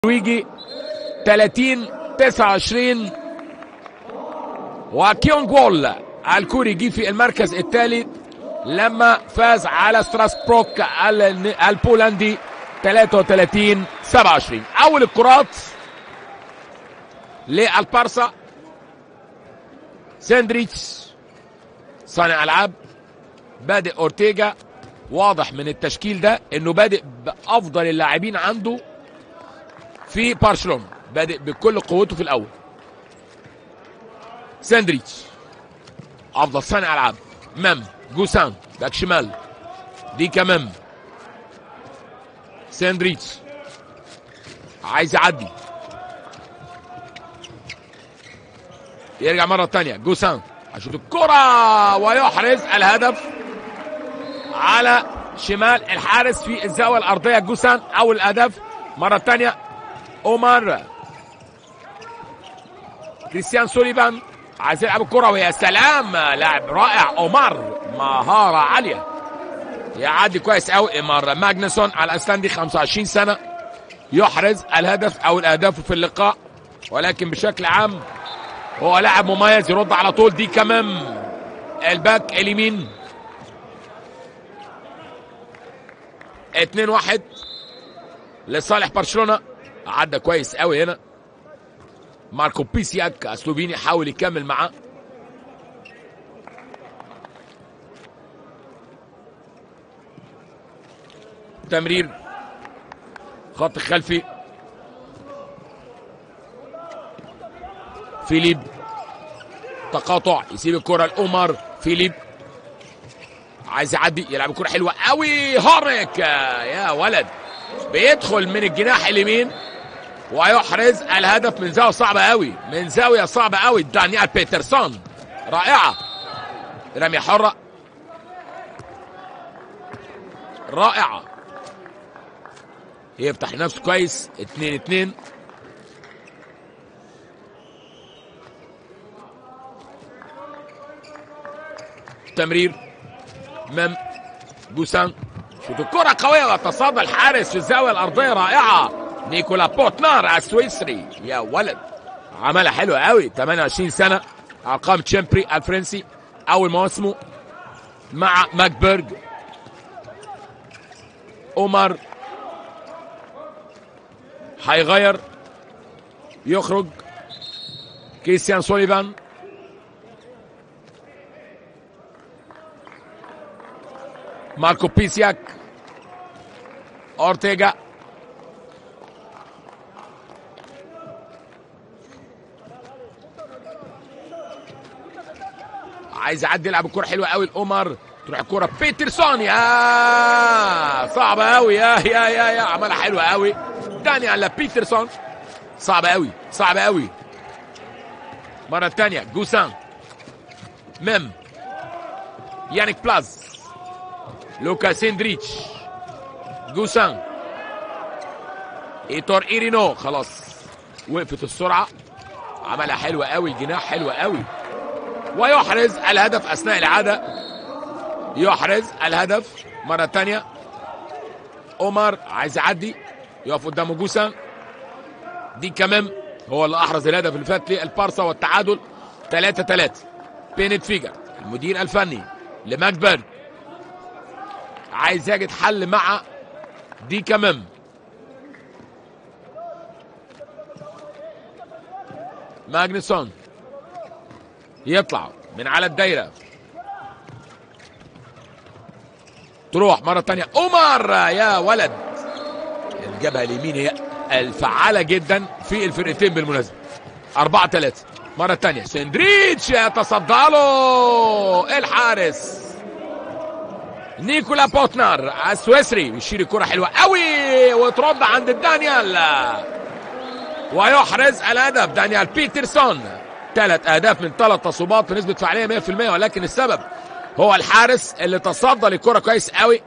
ويجي 30 29 وكيونغ وول الكوري جه في المركز الثالث لما فاز على ستراسبروك ال- البولندي 33 27 اول الكرات للبارسا ساندريتش صانع العاب بادئ اورتيجا واضح من التشكيل ده انه بادئ بافضل اللاعبين عنده في برشلونه بادئ بكل قوته في الاول ساندريتش افضل صانع العاب مم جوسان باك شمال دي كمم ساندريتش عايز يعدي يرجع مرة تانية جوسان عشان الكرة ويحرز الهدف على شمال الحارس في الزاوية الأرضية جوسان أول الأهداف مرة تانية أومار كريستيان سوليفان عايز يلعب الكرة ويا سلام لاعب رائع أومار مهارة عالية يعدي كويس قوي إمار ماجنسون على الأسلندي 25 سنة يحرز الهدف أو الأهداف في اللقاء ولكن بشكل عام هو لاعب مميز يرد على طول دي كمان الباك اليمين 2 1 لصالح برشلونه عدى كويس قوي هنا ماركو بيسياك اسلوفيني حاول يكمل معاه تمرير خط خلفي فيليب تقاطع يسيب الكرة لأومر فيليب عايز يعدي يلعب الكرة حلوة قوي هارك يا ولد بيدخل من الجناح اليمين ويحرز الهدف من زاوية صعبة قوي من زاوية صعبة قوي دانيال بيترسون رائعة رمية حرة رائعة يفتح نفسه كويس اتنين اتنين تمرير مم جوسان شوط الكرة قوية وتصدى الحارس في الزاوية الأرضية رائعة نيكولا بوتنار السويسري يا ولد عملها حلوة قوي 28 سنة أرقام تشامبري الفرنسي أول مواسمه مع ماكبرج عمر هيغير يخرج كريستيان سوليفان ماركو بيسياك اورتيجا عايز يعدي يلعب الكرة حلوة قوي لأومر تروح الكرة بيترسون يا صعبة قوي يا يا يا يا عملها حلوة قوي دانيال بيترسون صعبة قوي صعبة قوي مرة تانية جوسان مم يانيك بلاز لوكا سيندريتش جوسان ايتور ايرينو خلاص وقفت السرعة عملها حلوة قوي الجناح حلوة قوي ويحرز الهدف اثناء العادة يحرز الهدف مرة تانية عمر عايز يعدي يقف قدامه جوسان دي كمان هو اللي احرز الهدف اللي فات للبارسا والتعادل 3 3 بينت فيجر المدير الفني لماكبرج عايز يجد حل مع دي كمان ماجنسون يطلع من على الدايرة تروح مرة تانية عمر يا ولد الجبهة اليمين هي الفعالة جدا في الفرقتين بالمناسبة أربعة ثلاثة مرة تانية سندريتش يتصدى له الحارس نيكولا بوتنر السويسري يشيل الكرة حلوة قوي وترد عند دانيال ويحرز الهدف دانيال بيترسون ثلاث اهداف من ثلاث تصويبات بنسبة فعالية 100% ولكن السبب هو الحارس اللي تصدى للكرة كويس قوي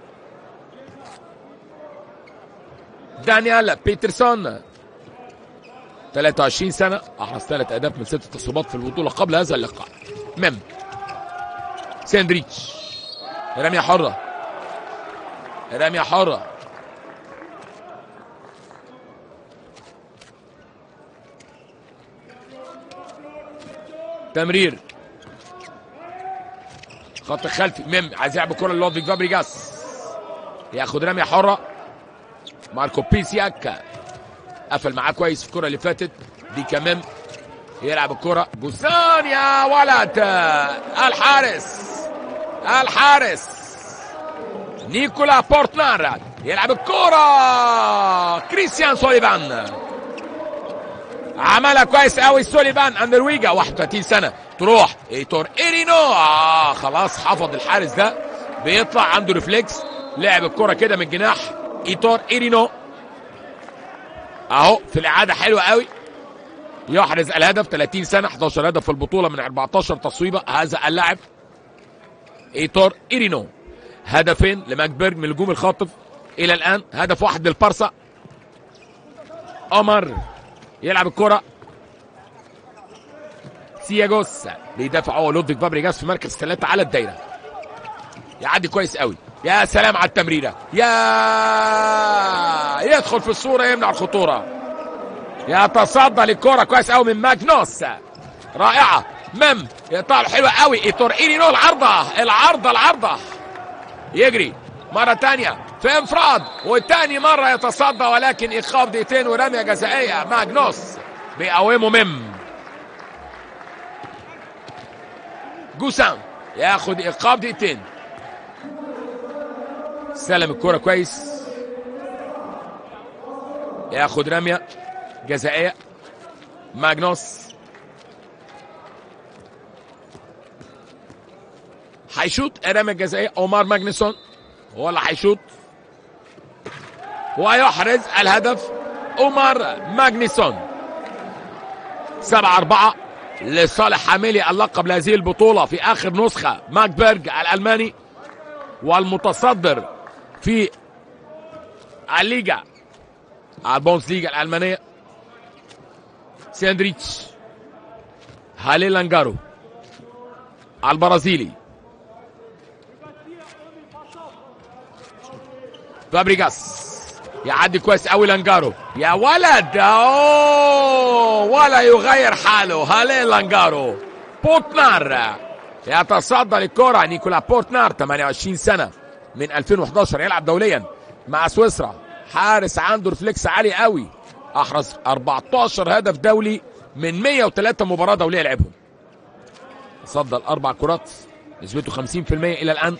دانيال بيترسون 23 سنة أحرز ثلاث أهداف من ست تصويبات في البطولة قبل هذا اللقاء مم ساندريتش رمية حرة رمية حرة تمرير خط خلفي ميم عايز يلعب الكره للودفيج فابريجاس ياخد رميه حره ماركو بيسياك قفل معاه كويس في الكره اللي فاتت دي كمان يلعب الكره جوسان يا ولد الحارس الحارس نيكولا بورتنار يلعب الكره كريستيان سوليفان عملها كويس قوي سوليفان اندرويجا 31 سنه تروح ايتور ايرينو آه خلاص حفظ الحارس ده بيطلع عنده ريفلكس لعب الكره كده من الجناح ايتور ايرينو اهو في الاعاده حلوه قوي يحرز الهدف 30 سنه 11 هدف في البطوله من 14 تصويبه هذا اللاعب ايتور ايرينو هدفين لماكبرج من الهجوم الخاطف الى الان هدف واحد للبارسا عمر يلعب الكره سياجوس بيدافع هو لودفيج فابريجاس في مركز ثلاثة على الدايرة يعدي كويس قوي يا سلام على التمريرة يا يدخل في الصورة يمنع الخطورة يتصدى للكرة كويس قوي من ماجنوس رائعة مم يقطع حلوة قوي ايتور ايرينو العرضة العرضة العرضة يجري مرة تانية في انفراد والتاني مرة يتصدى ولكن ايقاف دقيقتين ورمية جزائية ماجنوس بيقومه مم جوسان ياخد ايقاف دقيقتين استلم الكرة كويس ياخد رمية جزائية ماجنوس هيشوط الرمية الجزائية عمر ماجنسون هو اللي هيشوط ويحرز الهدف عمر ماجنسون سبعة أربعة لصالح حاملي اللقب لهذه البطولة في آخر نسخة ماكبرج الألماني والمتصدر في الليجا البونس ليجا الألمانية ساندريتش هالي لانجارو البرازيلي فابريجاس يعدي كويس قوي لانجارو يا ولد اوه ولا يغير حاله هالي لانجارو بوتنار يتصدى للكرة نيكولا بورتنار 28 سنة من 2011 يلعب دوليا مع سويسرا حارس عنده رفلكس عالي قوي احرز 14 هدف دولي من 103 مباراة دولية لعبهم صدى الاربع كرات نسبته 50% الى الان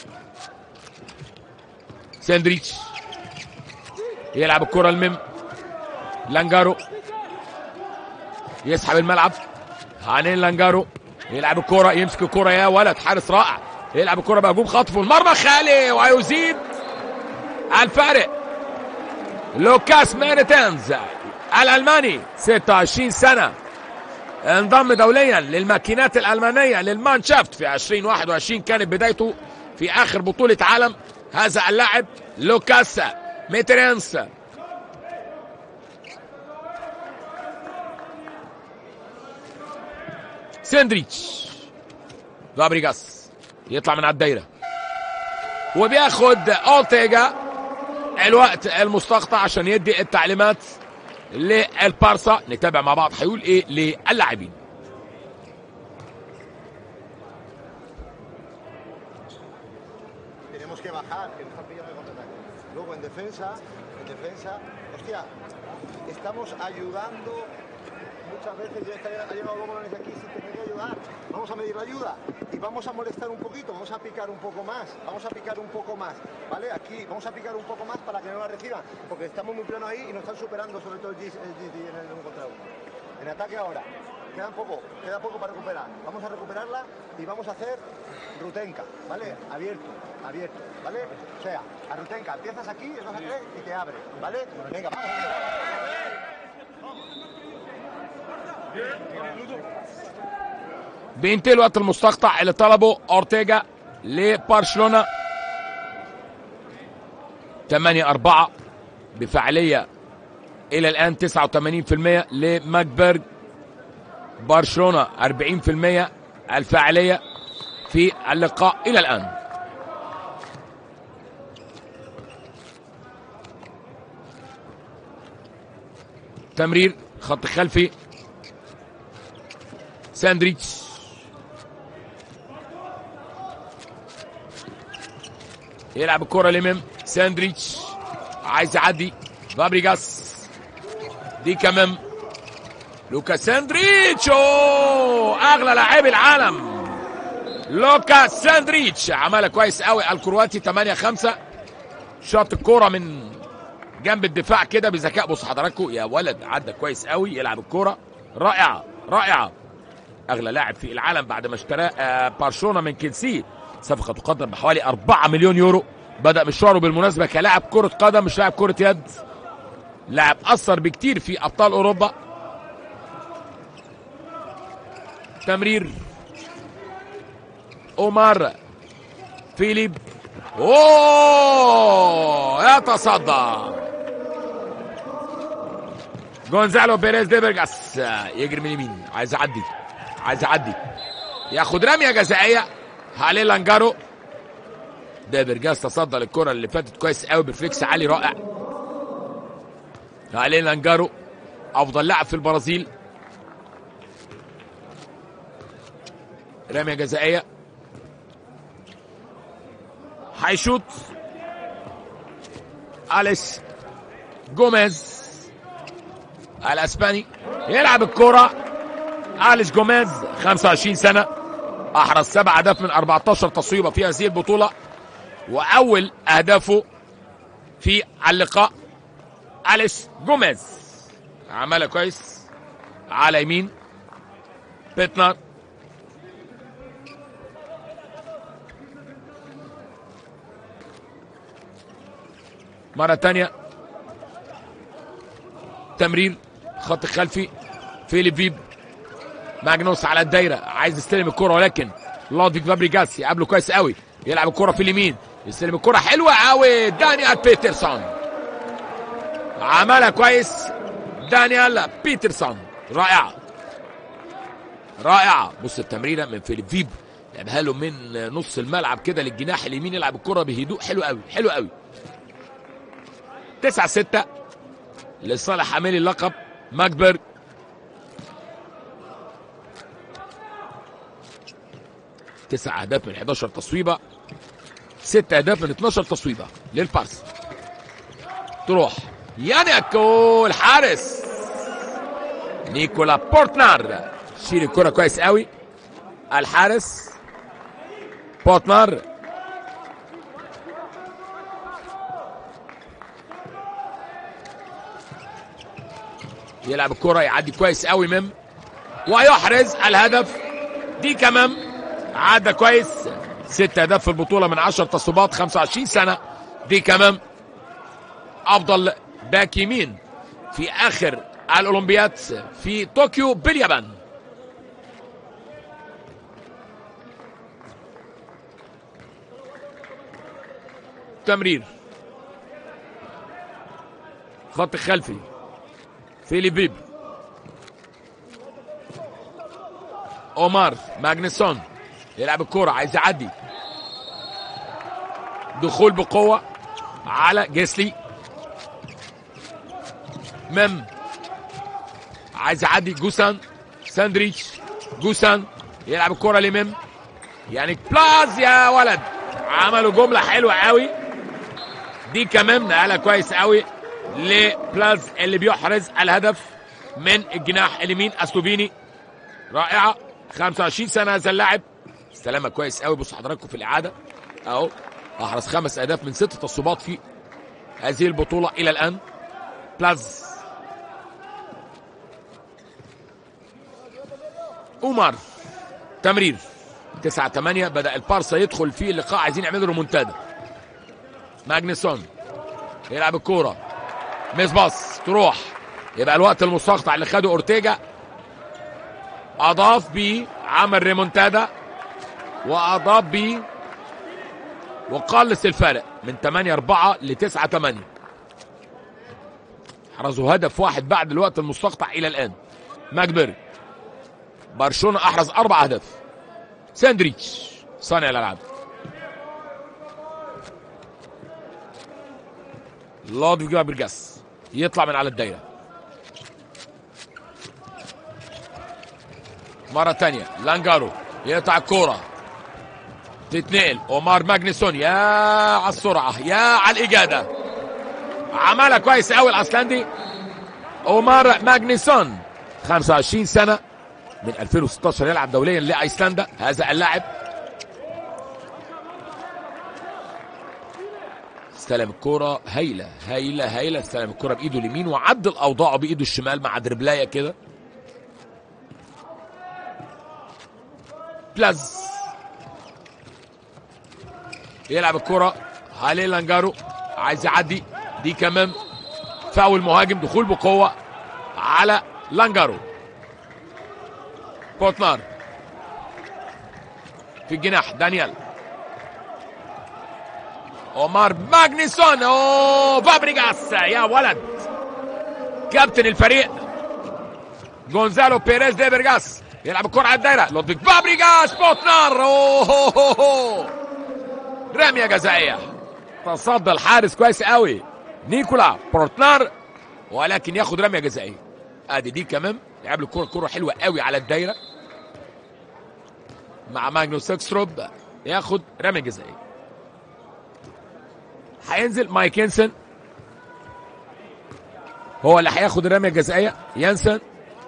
ساندريتش يلعب الكرة المم لانجارو يسحب الملعب هانين لانجارو يلعب الكرة يمسك الكرة يا ولد حارس رائع يلعب الكرة بهجوم خطف المرمى خالي ويزيد الفارق لوكاس ميرتنز الألماني 26 سنة انضم دوليا للماكينات الألمانية للمانشافت في 2021 كانت بدايته في آخر بطولة عالم هذا اللاعب لوكاس ميترينس سندريتش فابريجاس يطلع من على الدايره وبياخد اولتيجا الوقت المستقطع عشان يدي التعليمات للبارسا نتابع مع بعض هيقول ايه للاعبين Tenemos que bajar, que nos han pillado en contraataque. Luego en defensa, en defensa, hostia, estamos ayudando muchas veces ya está- ha llegado Gómez aquí sin tener que ayudar. Vamos a medir la ayuda y vamos a molestar un poquito, vamos a picar un poco más, vamos a picar un poco más, ¿vale? Aquí vamos a picar un poco más para que no la reciban, porque estamos muy plano ahí y nos están superando sobre todo el GC el GC en el uno contra uno. En ataque ahora, queda poco, queda poco para recuperar. Vamos a recuperarla y vamos a hacer rutenca, ¿vale? Abierto, abierto, ¿vale? O sea, a rutenca, empiezas aquí, estás aquí y te abre, ¿vale? Venga, vamos. بينتهي الوقت المستقطع اللي طلبه اورتيجا لبرشلونه 8 4 بفعاليه الى الان 89% لماكبرج برشلونه 40% الفاعليه في اللقاء الى الان تمرير خط خلفي ساندريتش يلعب الكرة لميم ساندريتش عايز يعدي فابريجاس دي كمان لوكا ساندريتش أوه! اغلى لاعب العالم لوكا ساندريتش عملها كويس قوي الكرواتي 8 5 شاط الكرة من جنب الدفاع كده بذكاء بص حضراتكم يا ولد عدى كويس قوي يلعب الكرة رائعة رائعة اغلى لاعب في العالم بعد ما اشتراه آه، برشلونه من كيلسي صفقه تقدر بحوالي 4 مليون يورو بدا مشواره بالمناسبه كلاعب كره قدم مش لاعب كره يد لاعب اثر بكتير في ابطال اوروبا تمرير اومار فيليب اوه يتصدى جونزالو بيريز دي برجاس يجري من اليمين عايز يعدي عايز يعدي ياخد رميه جزائيه هالي لانجارو ده برجاس تصدى للكره اللي فاتت كويس قوي برفلكس عالي رائع هالي لانجارو افضل لاعب في البرازيل رميه جزائيه هيشوط اليس جوميز الاسباني يلعب الكره اليس جوميز 25 سنه احرز سبع اهداف من 14 تصويبه في هذه البطوله واول اهدافه في اللقاء اليس جوميز عملها كويس على يمين بيتنر مرة تانية تمرير خط خلفي فيليب فيب ماجنوس على الدايرة عايز يستلم الكرة ولكن لودفيك فابريجاس يقابله كويس قوي يلعب الكرة في اليمين يستلم الكرة حلوة قوي دانيال بيترسون عملها كويس دانيال بيترسون رائعة رائعة بص التمريرة من فيليب فيب لعبها له من نص الملعب كده للجناح اليمين يلعب الكرة بهدوء حلو قوي حلو قوي 9 6 لصالح حامل اللقب ماكبرج تسع اهداف من 11 تصويبه ست اهداف من 12 تصويبه للبارس تروح يانيكو الحارس نيكولا بورتنار شيل الكرة كويس قوي الحارس بورتنار يلعب الكرة يعدي كويس قوي مم ويحرز الهدف دي كمان عدى كويس ست اهداف في البطولة من 10 تصويبات 25 سنة دي كمان افضل باك يمين في اخر الاولمبياد في طوكيو باليابان تمرير خط خلفي فيليبيب اومار ماجنسون يلعب الكرة عايز يعدي دخول بقوة على جيسلي مم عايز يعدي جوسان ساندريتش جوسان يلعب الكرة لمم يعني بلاز يا ولد عملوا جملة حلوة قوي دي كمان نقلها كويس قوي لبلاز اللي بيحرز الهدف من الجناح اليمين اسلوفيني رائعه 25 سنه هذا اللاعب استلمها كويس قوي بصوا حضراتكم في الاعاده اهو احرز خمس اهداف من ست تصويبات في هذه البطوله الى الان بلاز اومار تمرير 9 8 بدا البارسا يدخل في اللقاء عايزين يعملوا ريمونتادا ماجنسون يلعب الكوره ميس باص تروح يبقى الوقت المستقطع اللي خده اورتيجا اضاف بيه عمل ريمونتادا واضاف بيه وقلص الفارق من 8 4 ل 9 8 حرزوا هدف واحد بعد الوقت المستقطع الى الان ماجبري برشلونه احرز اربع اهداف ساندريتش صانع الالعاب لودفيج فابريجاس يطلع من على الدايره مرة تانية لانجارو يقطع الكورة تتنقل اومار ماجنسون يا على السرعه يا على الاجاده عملها كويس قوي الايسلندي اومار ماجنسون 25 سنه من 2016 يلعب دوليا لايسلندا هذا اللاعب استلم الكرة هايلة هايلة هايلة استلم الكرة بإيده اليمين وعدل أوضاعه بإيده الشمال مع دربلاية كده بلاز يلعب الكرة هالي لانجارو عايز يعدي دي كمان فاول مهاجم دخول بقوة على لانجارو بوتنار في الجناح دانيال اومار ماجنيسون اوه فابريجاس يا ولد كابتن الفريق جونزالو بيريز دي برجاس يلعب الكرة على الدايرة لودفيك فابريجاس بوتنار اوه رمية جزائية تصدى الحارس كويس قوي نيكولا بورتنار ولكن ياخد رمية جزائية ادي دي كمان لعب له الكرة كرة حلوة قوي على الدايرة مع ماجنوس اكستروب ياخد رمية جزائية هينزل مايك ينسن هو اللي هياخد الرمية الجزائية ينسن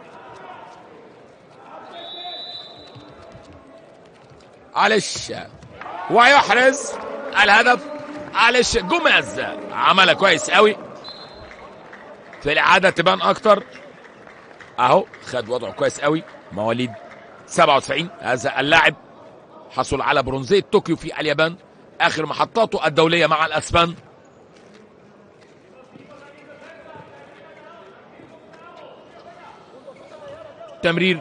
علش ويحرز الهدف علش جوميز عملها كويس قوي في الإعادة تبان أكتر أهو خد وضعه كويس قوي مواليد 97 هذا اللاعب حصل على برونزية طوكيو في اليابان آخر محطاته الدولية مع الأسبان تمرير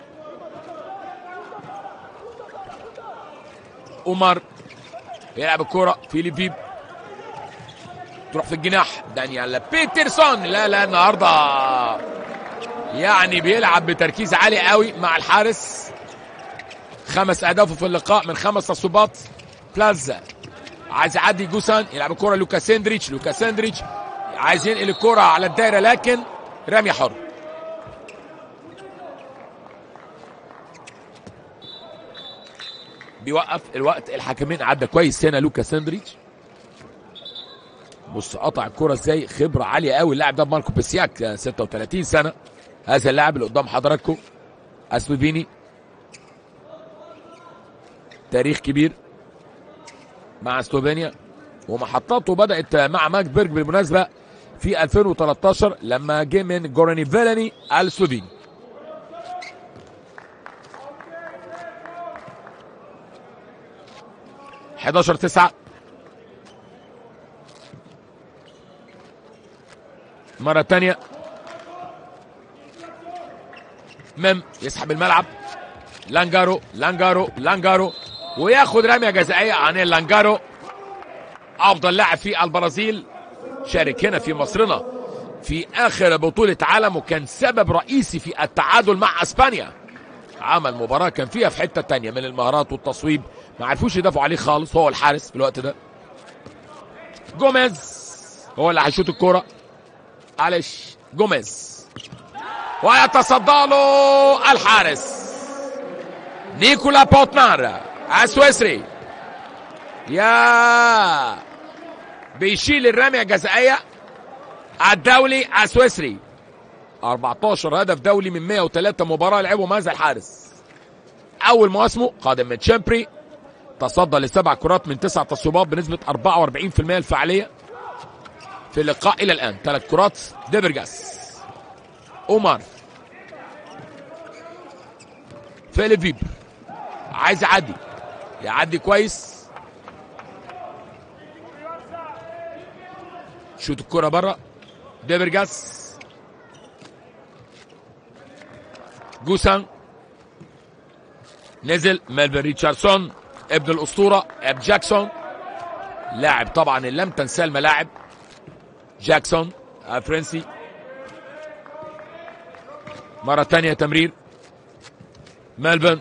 عمر يلعب الكرة فيليب تروح في الجناح دانيال بيترسون لا لا النهارده يعني بيلعب بتركيز عالي قوي مع الحارس خمس اهداف في اللقاء من خمس تصويبات بلازا عايز يعدي جوسان يلعب الكرة لوكا سندريتش لوكا سندريتش عايز ينقل الكرة على الدايرة لكن رمية حر بيوقف الوقت الحكمين عدى كويس هنا لوكا سندريتش بص قطع الكرة ازاي خبرة عالية قوي اللاعب ده ماركو بيسياك 36 سنة هذا اللاعب اللي قدام حضراتكم اسبيبيني تاريخ كبير مع سلوفينيا ومحطاته بدأت مع ماك بيرج بالمناسبة في 2013 لما جه من جوراني فيلاني السلوفيني حداشر تسعة مرة تانية مم يسحب الملعب لانجارو لانجارو لانجارو وياخد رمية جزائية عن لانجارو أفضل لاعب في البرازيل شارك هنا في مصرنا في آخر بطولة عالم وكان سبب رئيسي في التعادل مع أسبانيا عمل مباراة كان فيها في حتة تانية من المهارات والتصويب ما عرفوش يدافعوا عليه خالص هو الحارس في الوقت ده جوميز هو اللي هيشوط الكرة معلش جوميز ويتصدى له الحارس نيكولا بوتنار السويسري يا بيشيل الرمية الجزائية الدولي السويسري 14 هدف دولي من 103 مباراة لعبهم هذا الحارس أول مواسمه قادم من تشامبري تصدى لسبع كرات من تسع تصويبات بنسبة 44% الفعالية في اللقاء إلى الآن ثلاث كرات ديبرجاس أومار فيليب عايز يعدي يعدي كويس شوت الكرة بره ديبرجاس جوسان نزل ميلفن ريتشاردسون ابن الاسطوره اب جاكسون لاعب طبعا لم تنساه الملاعب جاكسون فرنسي مرة تانية تمرير ميلبن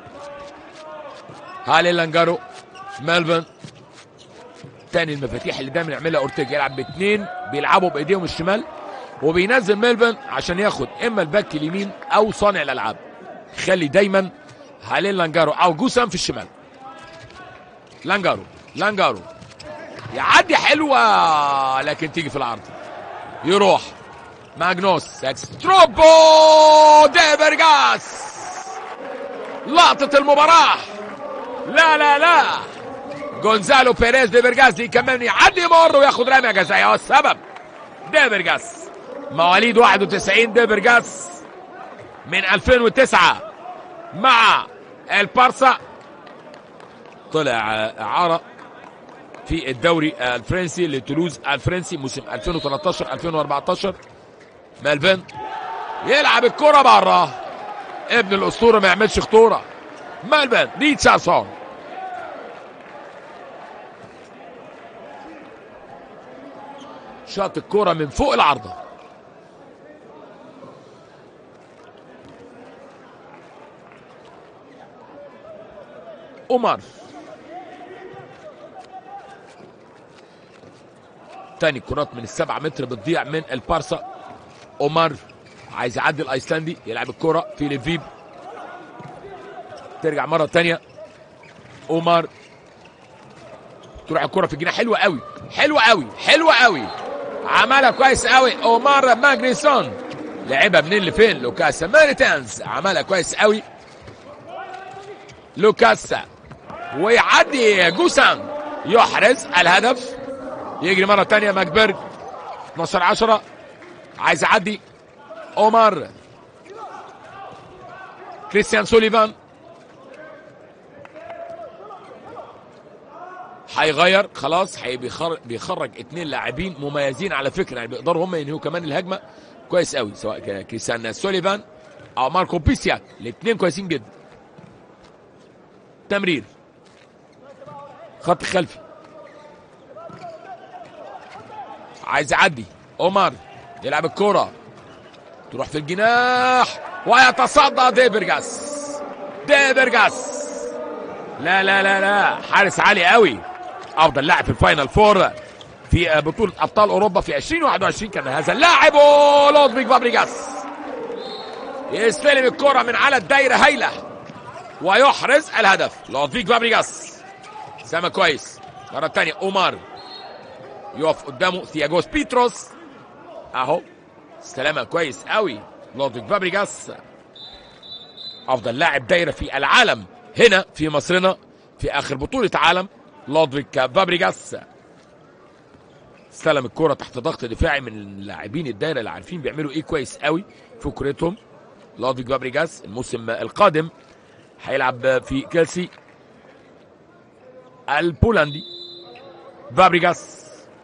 هالي لانجارو ميلبن تاني المفاتيح اللي دايما يعملها اورتيجا يلعب باثنين بيلعبوا بايديهم الشمال وبينزل ميلبن عشان ياخد اما الباك اليمين او صانع الالعاب خلي دايما هالين لانجارو او جوسام في الشمال لانجارو لانجارو يعدي حلوه لكن تيجي في العرض يروح ماجنوس اكستروبو دي فيرجاس لقطة المباراة لا لا لا جونزالو بيريز دي فيرجاس دي كمان يعدي يمر وياخد رمية جزائية هو السبب دي فيرجاس مواليد 91 دي فيرجاس من 2009 مع البارسا طلع اعاره في الدوري الفرنسي لتولوز الفرنسي موسم 2013 2014 مالفين يلعب الكرة بره ابن الاسطوره ما يعملش خطوره مالفين ريتشاردسون شاط الكرة من فوق العارضة عمر تاني كرات من السبعة متر بتضيع من البارسا عمر عايز يعدي الايسلندي يلعب الكرة في ليفيب ترجع مرة تانية عمر تروح الكرة في الجناح حلوة قوي حلوة قوي حلوة قوي عملها كويس قوي عمر ماجنيسون لعبها منين لفين لوكاس ماريتانز عملها كويس قوي لوكاس ويعدي جوسان يحرز الهدف يجري مرة تانية ماكبرج 12 10 عايز يعدي عمر كريستيان سوليفان هيغير خلاص هي بيخرج, بيخرج اتنين لاعبين مميزين على فكره يعني بيقدروا هم ينهوا كمان الهجمه كويس قوي سواء كان كريستيان سوليفان او ماركو بيسياك الاثنين كويسين جدا تمرير خط خلفي عايز يعدي عمر يلعب الكرة تروح في الجناح ويتصدى ديبرجاس ديبرجاس لا لا لا لا حارس عالي قوي افضل لاعب في الفاينل فور في بطولة ابطال اوروبا في 2021 كان هذا اللاعب لودفيج فابريجاس يستلم الكرة من على الدايرة هايلة ويحرز الهدف لودفيج فابريجاس سما كويس مرة تانية اومار يقف قدامه ثياجوس بيتروس اهو استلمها كويس قوي لودفيج فابريجاس افضل لاعب دايره في العالم هنا في مصرنا في اخر بطوله عالم لودفيج فابريجاس استلم الكرة تحت ضغط دفاعي من لاعبين الدايره اللي عارفين بيعملوا ايه كويس قوي في كورتهم لودفيج فابريجاس الموسم القادم هيلعب في كيلسي البولندي فابريجاس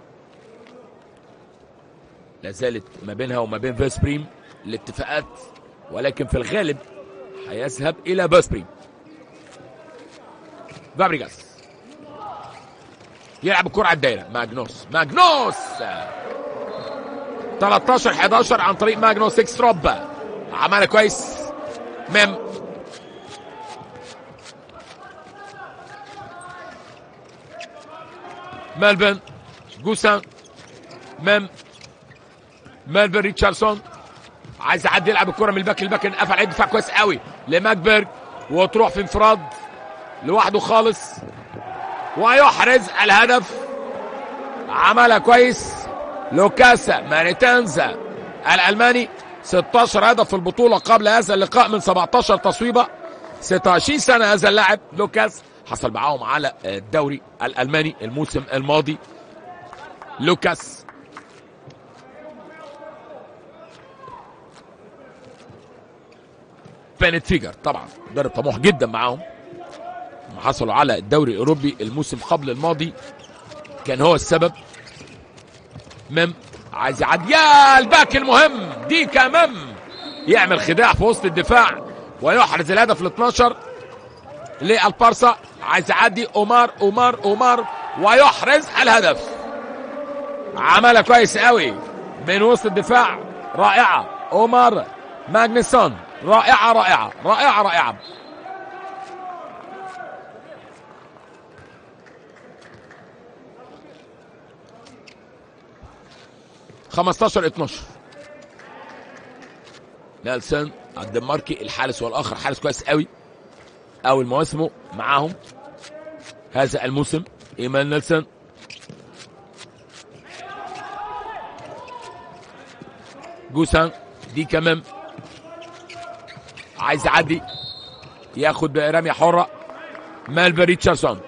لا زالت ما بينها وما بين فيسبريم الاتفاقات ولكن في الغالب هيذهب الى فيسبريم فابريجاس يلعب الكرة على الدايرة ماجنوس ماجنوس 13 11 عن طريق ماجنوس اكستروب عملها كويس مم ملبن جوسان مم مالبن ريتشاردسون عايز يعدي يلعب الكره من الباك للباك قفل عليه دفاع كويس قوي لماكبرج وتروح في انفراد لوحده خالص ويحرز الهدف عملها كويس لوكاسا ماريتانزا الالماني 16 هدف في البطوله قبل هذا اللقاء من 17 تصويبه 26 سنه هذا اللاعب لوكاس حصل معاهم على الدوري الالماني الموسم الماضي لوكاس بانت فيجر طبعا مدرب طموح جدا معاهم حصلوا على الدوري الاوروبي الموسم قبل الماضي كان هو السبب مم عايز يعدي يا الباك المهم دي كمم يعمل خداع في وسط الدفاع ويحرز الهدف ال 12 للبارسا عايز يعدي اومار اومار اومار ويحرز الهدف عملها كويس قوي من وسط الدفاع رائعه اومار ماجنسون رائعة رائعة رائعة رائعة خمستاشر اتناشر نيلسون الدنماركي الحارس والاخر حارس كويس قوي اول مواسمه معاهم هذا الموسم ايمان نيلسون جوسان دي كمان عايز يعدي ياخد رميه حره مالفي ريتشاردسون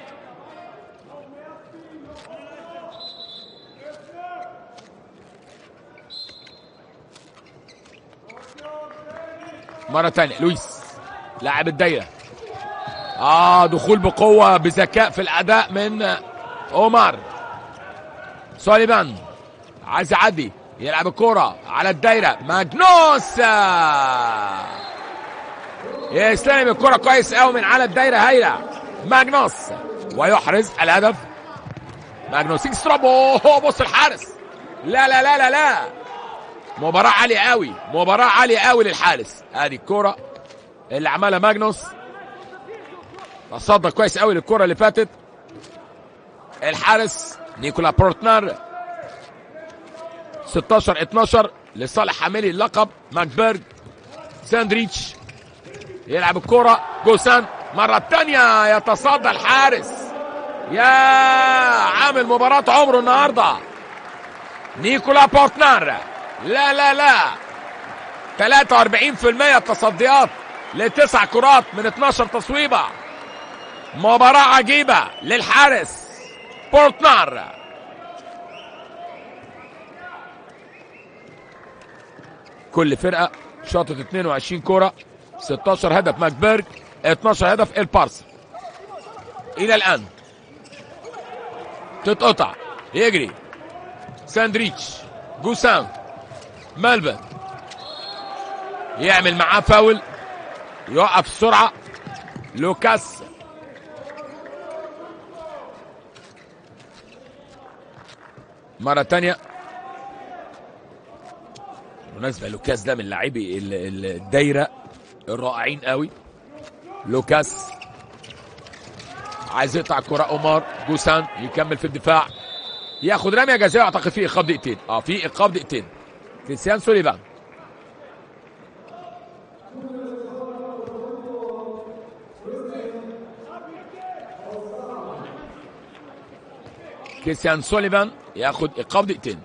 مرة تانية لويس لاعب الدايرة اه دخول بقوة بذكاء في الأداء من عمر سوليفان عايز يعدي يلعب الكرة على الدايرة ماجنوس يستلم الكرة كويس قوي من على الدايرة هايلة ماجنوس ويحرز الهدف ماجنوس يكسرب اوه بص الحارس لا لا لا لا لا مباراة عالية قوي مباراة عالية قوي للحارس ادي الكرة اللي عملها ماجنوس تصدى كويس قوي للكرة اللي فاتت الحارس نيكولا بورتنر 16 12 لصالح حاملي اللقب ماكبرج ساندريتش يلعب الكرة جوسان مرة تانية يتصدى الحارس يا عامل مباراة عمره النهارده نيكولا بورتنر لا لا لا 43% تصديات لتسع كرات من 12 تصويبة مباراة عجيبة للحارس بورتنر كل فرقة شاطت 22 كرة 16 هدف ماكبرج 12 هدف البارس إلى الآن تتقطع يجري ساندريتش جوسان مالبن يعمل معاه فاول يوقف السرعة لوكاس مرة تانية بالمناسبة لوكاس ده من لاعبي ال- ال- الدايرة الرائعين قوي لوكاس عايز يقطع الكرة عمر جوسان يكمل في الدفاع ياخد رمية جزاء اعتقد في ايقاف دقيقتين اه في ايقاف دقيقتين كريستيان سوليفان كريستيان سوليفان ياخد ايقاف دقيقتين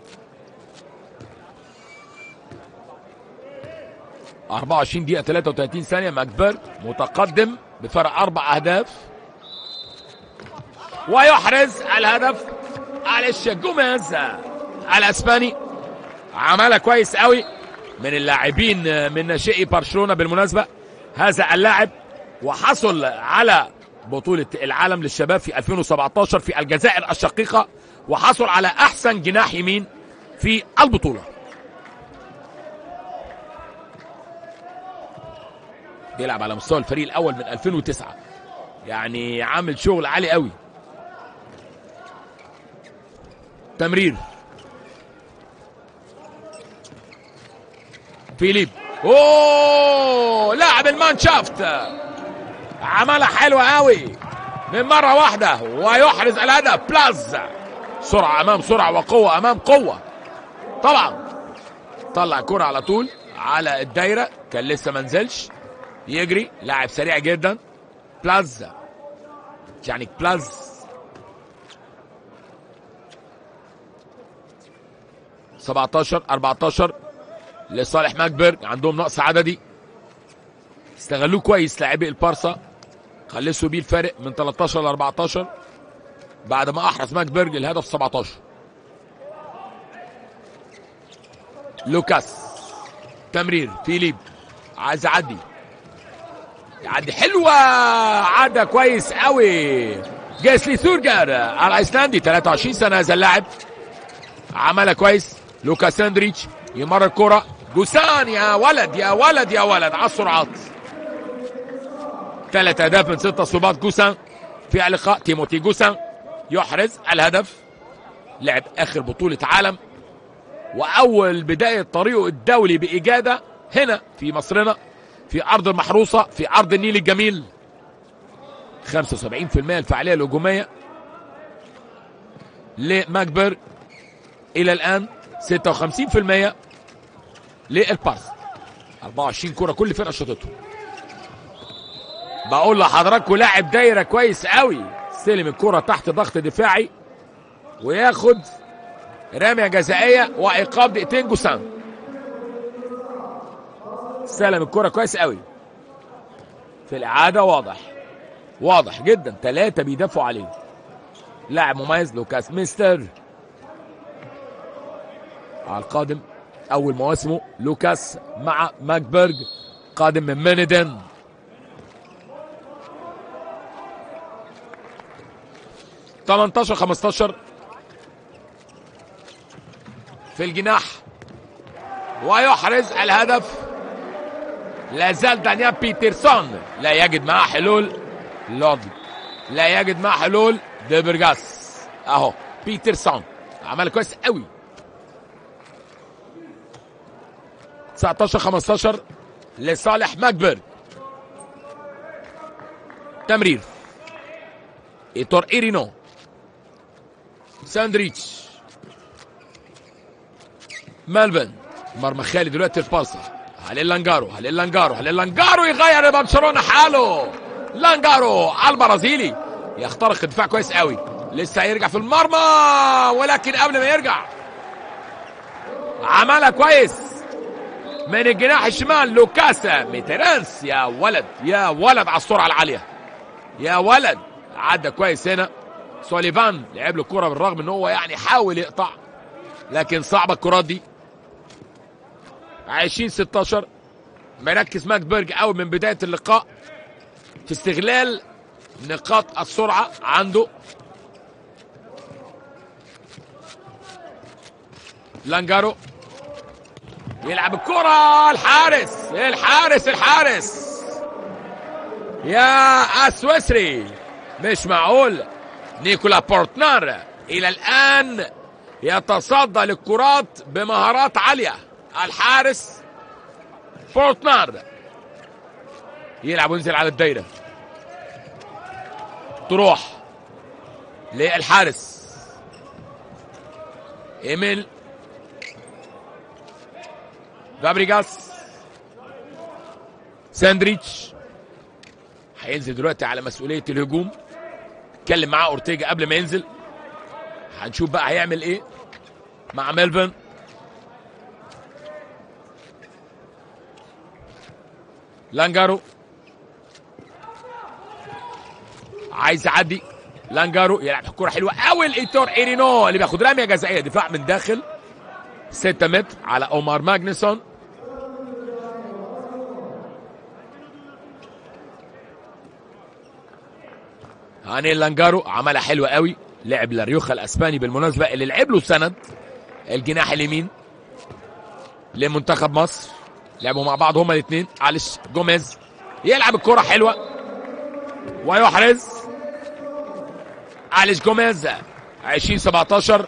أربعة وعشرين دقيقة 33 ثانية ماكبرج متقدم بفرق أربع أهداف ويحرز الهدف معلش جوميز الاسباني عملها كويس قوي من اللاعبين من ناشئي برشلونه بالمناسبه هذا اللاعب وحصل على بطوله العالم للشباب في 2017 في الجزائر الشقيقه وحصل على احسن جناح يمين في البطوله بيلعب على مستوى الفريق الاول من 2009 يعني عامل شغل عالي قوي تمرير فيليب اوه لاعب المانشافت عملها حلوه قوي من مره واحده ويحرز الهدف بلاز سرعه امام سرعه وقوه امام قوه طبعا طلع كرة على طول على الدايره كان لسه ما نزلش يجري لاعب سريع جدا بلاز يعني بلاز 17 14 لصالح ماكبرج عندهم نقص عددي استغلوه كويس لاعبي البارسا خلصوا بيه الفارق من 13 ل 14 بعد ما احرز ماكبرج الهدف 17 لوكاس تمرير فيليب عايز يعدي يعدي حلوة عدى كويس قوي جيسلي ثورجر الايسلندي 23 سنة هذا اللاعب عملها كويس لوكا ساندريتش يمر الكرة جوسان يا ولد يا ولد يا ولد على السرعات ثلاث اهداف من ست تصويبات جوسان في اللقاء تيموتي جوسان يحرز الهدف لعب اخر بطولة عالم واول بداية طريقه الدولي باجادة هنا في مصرنا في ارض المحروسة في ارض النيل الجميل 75% الفعالية الهجومية لماكبرج الى الان 56% للبارس 24 كرة كل فرقة شاطتهم بقول لحضراتكم لاعب دايره كويس قوي استلم الكره تحت ضغط دفاعي وياخد رميه جزائيه وايقاف دقيقتين جسام استلم الكره كويس قوي في الاعاده واضح واضح جدا ثلاثه بيدافعوا عليه لاعب مميز لوكاس ميستر على القادم اول مواسمه لوكاس مع ماكبرج قادم من مينيدن تمنتاشر خمستاشر في الجناح ويحرز الهدف لا زال دانيال بيترسون لا يجد معاه حلول لودي لا يجد معاه حلول ديبرجاس اهو بيترسون عمل كويس قوي 19 15 لصالح ماكبرج تمرير ايتور ايرينو ساندريتش مالفن مرمى خالي دلوقتي الباصة هلال لانجارو هلال لانجارو هلال لانجارو يغير برشلونة حاله لانجارو على البرازيلي يخترق الدفاع كويس قوي لسه هيرجع في المرمى ولكن قبل ما يرجع عملها كويس من الجناح الشمال لوكاسا ميتيرانس يا ولد يا ولد على السرعه العاليه يا ولد عدى كويس هنا سوليفان لعب له الكره بالرغم ان هو يعني حاول يقطع لكن صعبه الكرات دي 20 16 مركز ماكبرج قوي من بدايه اللقاء في استغلال نقاط السرعه عنده لانجارو يلعب الكرة الحارس الحارس الحارس يا السويسري مش معقول نيكولا بورتنار الى الان يتصدى للكرات بمهارات عالية الحارس بورتنار يلعب وينزل على الدايرة تروح للحارس ايميل فابريجاس ساندريتش هينزل دلوقتي على مسؤولية الهجوم اتكلم معاه اورتيجا قبل ما ينزل هنشوف بقى هيعمل ايه مع ميلفن لانجارو عايز يعدي لانجارو يلعب الكرة حلوة قوي الايتور ايرينو اللي بياخد رمية جزائية دفاع من داخل 6 متر على اومار ماجنسون هاني لانجارو عملها حلوة قوي لعب لاريوخا الاسباني بالمناسبة اللي لعب له سند الجناح اليمين لمنتخب مصر لعبوا مع بعض هما الاثنين علش جوميز يلعب الكرة حلوة ويحرز علش جوميز 20 17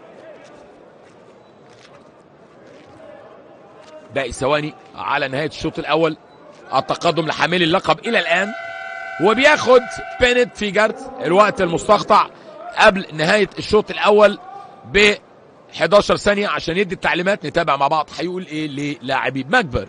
باقي ثواني على نهاية الشوط الأول التقدم لحامل اللقب إلى الآن وبياخد بينت فيجارت الوقت المستقطع قبل نهاية الشوط الأول ب 11 ثانية عشان يدي التعليمات نتابع مع بعض هيقول إيه للاعبي ماكبر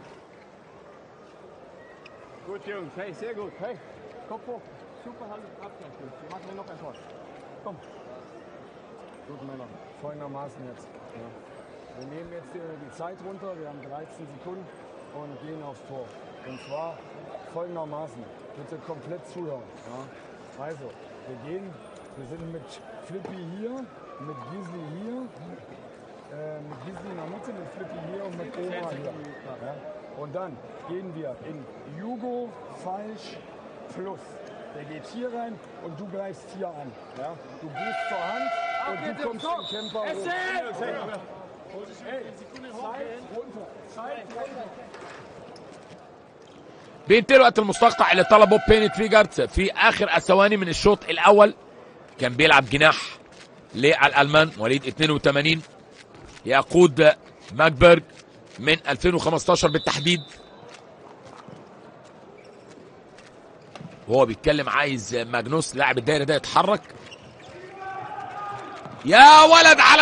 Gut, Jungs. Hey, sehr gut. Hey, Kopf hoch. Super Hand Abstand. Jungs. Wir machen hier noch ein Tor. Komm. Gut, Männer. Folgendermaßen jetzt. Ja. Wir nehmen jetzt hier die Zeit runter. Wir haben 13 Sekunden und gehen aufs Tor. Und zwar folgendermaßen. Bitte komplett zuhören. Ja. Also, wir gehen. Wir sind mit Flippy hier, mit Gisli hier, äh, mit Gisli in der Mitte, mit Flippy hier und mit Oma hier. Ja. Und dann gehen wir in Jugo falsch plus. Der geht hier rein und du greifst hier an. Ja? Du gehst zur Hand und du kommst im Tempo hoch. Hey, Zeit runter. Zeit runter. بينتهي الوقت المستقطع اللي طلبه بينت فيجارت في اخر الثواني من الشوط الاول كان بيلعب جناح للالمان مواليد 82 يقود ماكبرج من 2015 بالتحديد وهو بيتكلم عايز ماجنوس لاعب الدايره ده يتحرك يا ولد على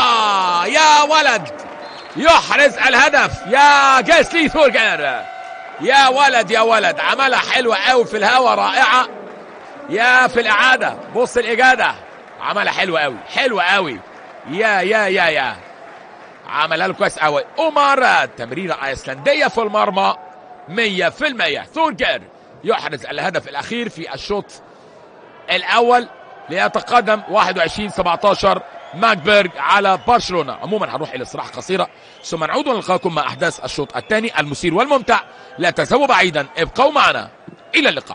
الشبلة يا ولد يحرز الهدف يا جيسلي ثورجر يا ولد يا ولد عملها حلوة قوي في الهوا رائعة يا في الإعادة بص الإجادة عملها حلوة قوي حلوة قوي يا يا يا يا عملها له كويس قوي أمار تمريرة أيسلندية في المرمى 100% ثورجر يحرز الهدف الأخير في الشوط الأول ليتقدم 21 17 ماكبرج على برشلونه عموما هنروح الى استراحه قصيره ثم نعود ونلقاكم مع احداث الشوط الثاني المثير والممتع لا تذهبوا بعيدا ابقوا معنا الى اللقاء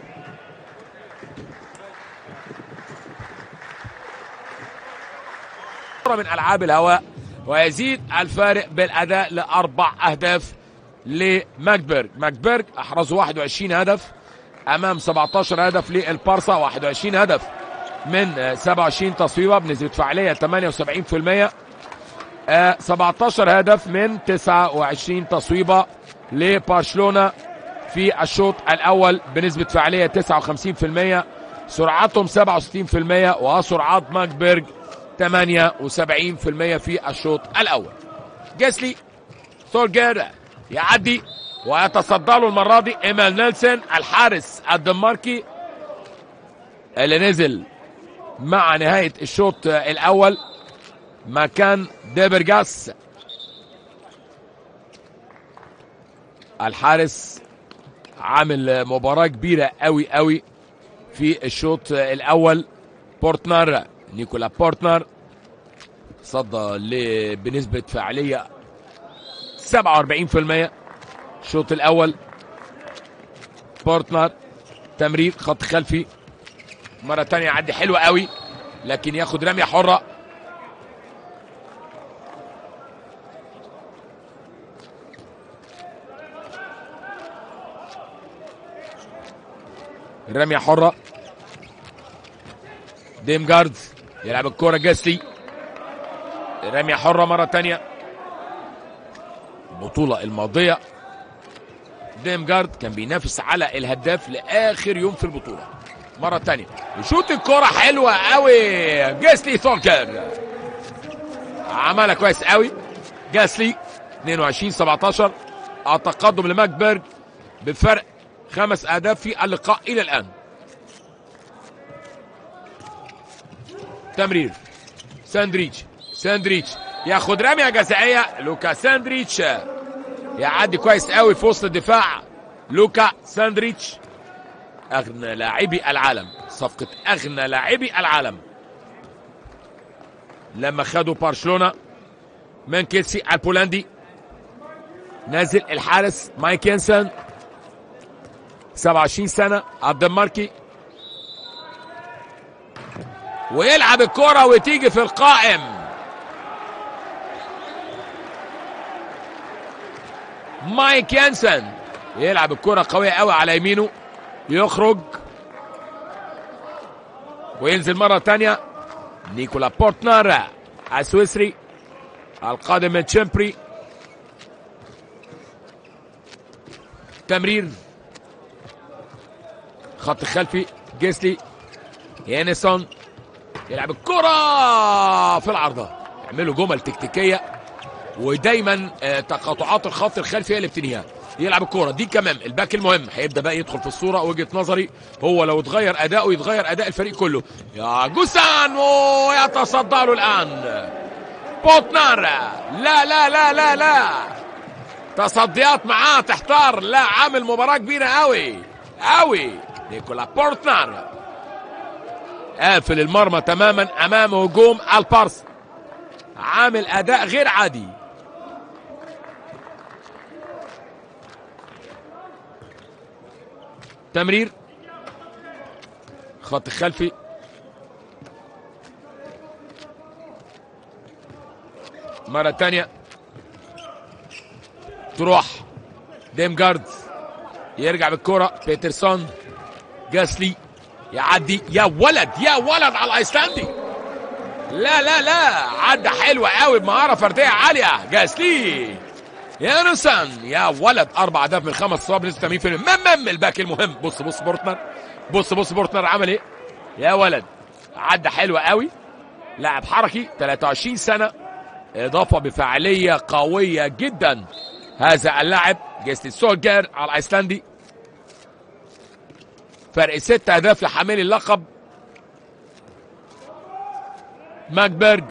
من العاب الهواء ويزيد الفارق بالاداء لاربع اهداف لماكبرج ماكبرج احرزوا 21 هدف امام 17 هدف للبارسا 21 هدف من 27 تصويبه بنسبه فعاليه 78% آه، 17 هدف من 29 تصويبه لبرشلونه في الشوط الاول بنسبه فعاليه 59% سرعتهم 67% وسرعات ماكبرج 78% في الشوط الاول جيسلي ثورجر يعدي ويتصدى له المره دي ايمال نيلسون الحارس الدنماركي اللي نزل مع نهايه الشوط الاول مكان ديبرجاس الحارس عامل مباراه كبيره قوي قوي في الشوط الاول بورتنر نيكولا بورتنر صدى ل- بنسبه فعاليه 47% الشوط الاول بورتنر تمرير خط خلفي مره تانية يعدي حلوه قوي لكن ياخد رميه حره رميه حره ديم جارد يلعب الكرة جاستي رمية حرة مرة تانية البطولة الماضية ديم جارد كان بينافس على الهداف لآخر يوم في البطولة مرة تانية يشوط الكرة حلوة قوي جاسلي ثولكر عملها كويس قوي جاسلي 22 17 التقدم لماكبرج بفرق خمس اهداف في اللقاء الى الان تمرير ساندريتش ساندريتش ياخد رميه جزائيه لوكا ساندريتش يعدي كويس قوي في وسط الدفاع لوكا ساندريتش اغنى لاعبي العالم صفقه اغنى لاعبي العالم لما خدوا برشلونه من كيلسي البولندي نازل الحارس مايك ينسن 27 سنه الدنماركي ويلعب الكرة وتيجي في القائم مايك يانسن يلعب الكرة قوية قوي على يمينه يخرج وينزل مرة تانية نيكولا بورتنر السويسري القادم من تشمبري تمرير خط خلفي جيسلي يانسون يلعب الكرة في العارضة يعملوا جمل تكتيكية ودايما آه، تقاطعات الخط الخلفي هي اللي بتنهيها يلعب الكرة دي كمان الباك المهم هيبدا بقى يدخل في الصورة وجهة نظري هو لو اتغير اداؤه يتغير اداء الفريق كله يا جوسان ويتصدى له الان بوتنر لا لا لا لا لا تصديات معاه تحتار لا عامل مباراة كبيرة قوي قوي نيكولا بورتنر قافل المرمى تماما امام هجوم البارس عامل اداء غير عادي تمرير خط خلفي مرة تانية تروح ديمجارد يرجع بالكرة بيترسون جاسلي يعدي يا ولد يا ولد على الايسلندي لا لا لا عدى حلوة قوي بمهارة فردية عالية جاسلي يا نوسان يا ولد اربع اهداف من خمس صواب بنسبة 80% مم مم الباك المهم بص بص بورتنر بص بص بورتنر عمل ايه يا ولد عدى حلوة قوي لاعب حركي 23 سنة اضافة بفعالية قوية جدا هذا اللاعب جيستي سولجر الايسلندي فرق ست اهداف لحامل اللقب ماكبرج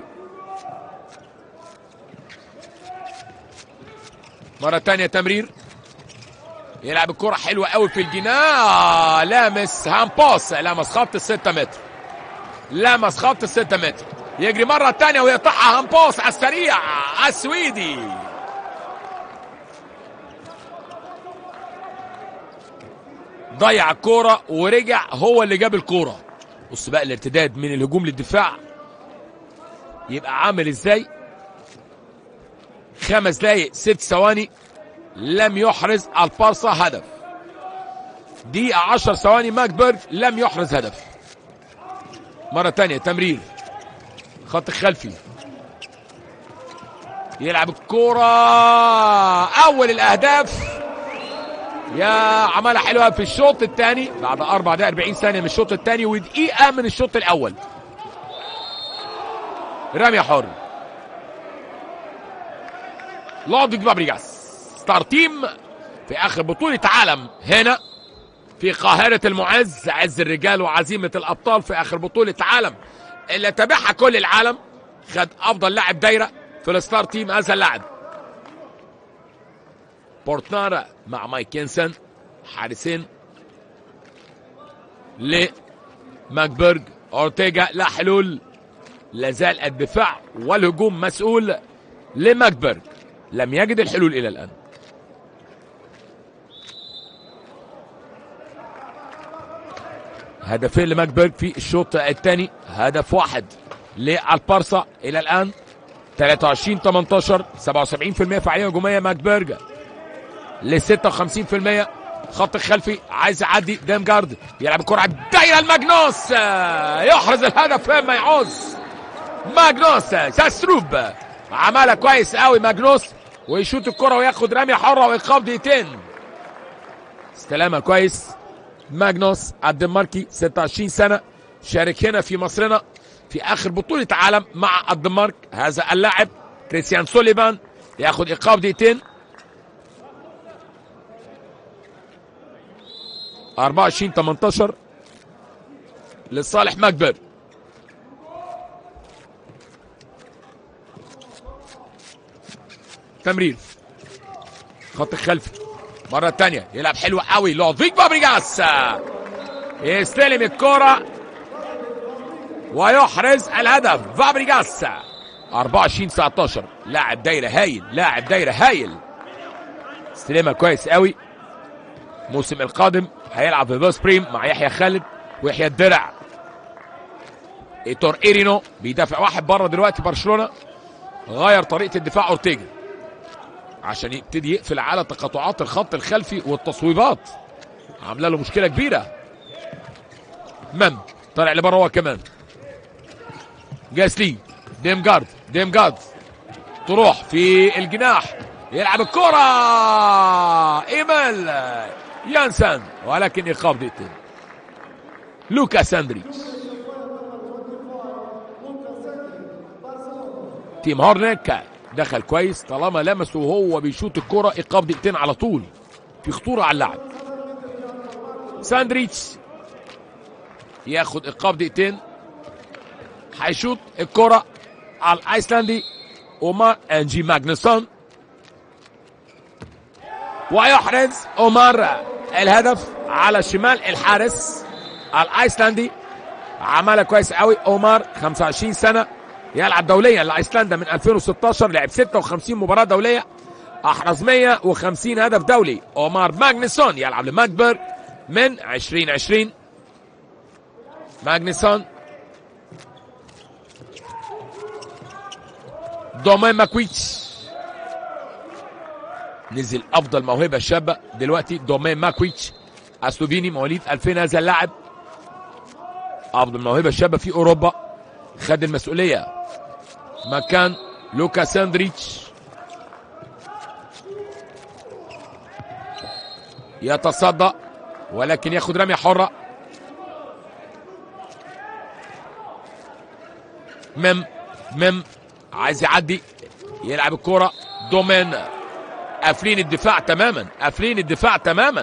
مرة تانية تمرير يلعب الكرة حلوة قوي في الجناح لامس هامبوس لامس خط الستة متر لامس خط الستة متر يجري مرة تانية ويقطعها هامبوس على السريع السويدي ضيع الكورة ورجع هو اللي جاب الكورة بص بقى الارتداد من الهجوم للدفاع يبقى عامل ازاي خمس دقايق ست ثواني لم يحرز البارسا هدف دقيقة عشر ثواني ماكبرج لم يحرز هدف مرة تانية تمرير خط خلفي يلعب الكورة أول الأهداف يا عملها حلوة في الشوط الثاني بعد أربع دقائق 40 ثانية من الشوط الثاني ودقيقة من الشوط الأول رمي حر لودفيج فابريجاس ستار تيم في اخر بطولة عالم هنا في قاهرة المعز عز الرجال وعزيمة الابطال في اخر بطولة عالم اللي تابعها كل العالم خد افضل لاعب دايرة في الستار تيم هذا اللاعب بورتنارا مع مايك كينسون حارسين لماكبرج اورتيجا لا حلول لازال الدفاع والهجوم مسؤول لماكبرج لم يجد الحلول الى الان هدفين لماكبرج في الشوط الثاني هدف واحد للبارسا الى الان 23 18 77% فعاليه هجوميه ماكبرج ل 56% خط الخلفي عايز يعدي ديمجارد يلعب الكره على الدايره الماجنوس يحرز الهدف ما يعوز ماجنوس ساسروب عملها كويس قوي ماجنوس ويشوط الكره وياخد رميه حره وايقاف دقيقتين استلامها كويس ماجنوس الدنماركي 26 سنه شارك هنا في مصرنا في اخر بطوله عالم مع الدنمارك هذا اللاعب كريستيان سوليفان ياخد ايقاف دقيقتين 24 18 لصالح ماكبر تمرير خط الخلفي مرة تانية يلعب حلو قوي لودفيك فابريجاس يستلم الكرة ويحرز الهدف فابريجاس 24 19 لاعب دايرة هايل لاعب دايرة هايل استلمها كويس قوي الموسم القادم هيلعب في بوس بريم مع يحيى خالد ويحيى الدرع ايتور ايرينو بيدافع واحد بره دلوقتي برشلونه غير طريقه الدفاع اورتيجا عشان يبتدي يقفل على تقاطعات الخط الخلفي والتصويبات عامله له مشكله كبيره مم طلع لبره هو كمان جاسلي ديمجارد ديمجارد تروح في الجناح يلعب الكرة ايميل يانسن ولكن ايقاف دقيقتين لوكا ساندريتش تيم هورنيك دخل كويس طالما لمسه وهو بيشوط الكرة ايقاف دقيقتين على طول في خطورة على اللاعب ساندريتش ياخد ايقاف دقيقتين هيشوط الكرة على الايسلندي اومار انجي ماجنسون ويحرز اومار الهدف على شمال الحارس الايسلندي عملها كويس قوي اومار 25 سنه يلعب دوليا لايسلندا من 2016 لعب 56 مباراه دوليه احرز 150 هدف دولي اومار ماجنسون يلعب لماجبرج من 2020 ماجنسون دومين ماكويتش نزل افضل موهبه شابه دلوقتي دومين ماكويتش اسلوفيني مواليد 2000 هذا اللاعب افضل موهبه شابه في اوروبا خد المسؤوليه مكان لوكا ساندريتش يتصدى ولكن ياخد رميه حره مم مم عايز يعدي يلعب الكرة دومين قافلين الدفاع تماما قافلين الدفاع تماما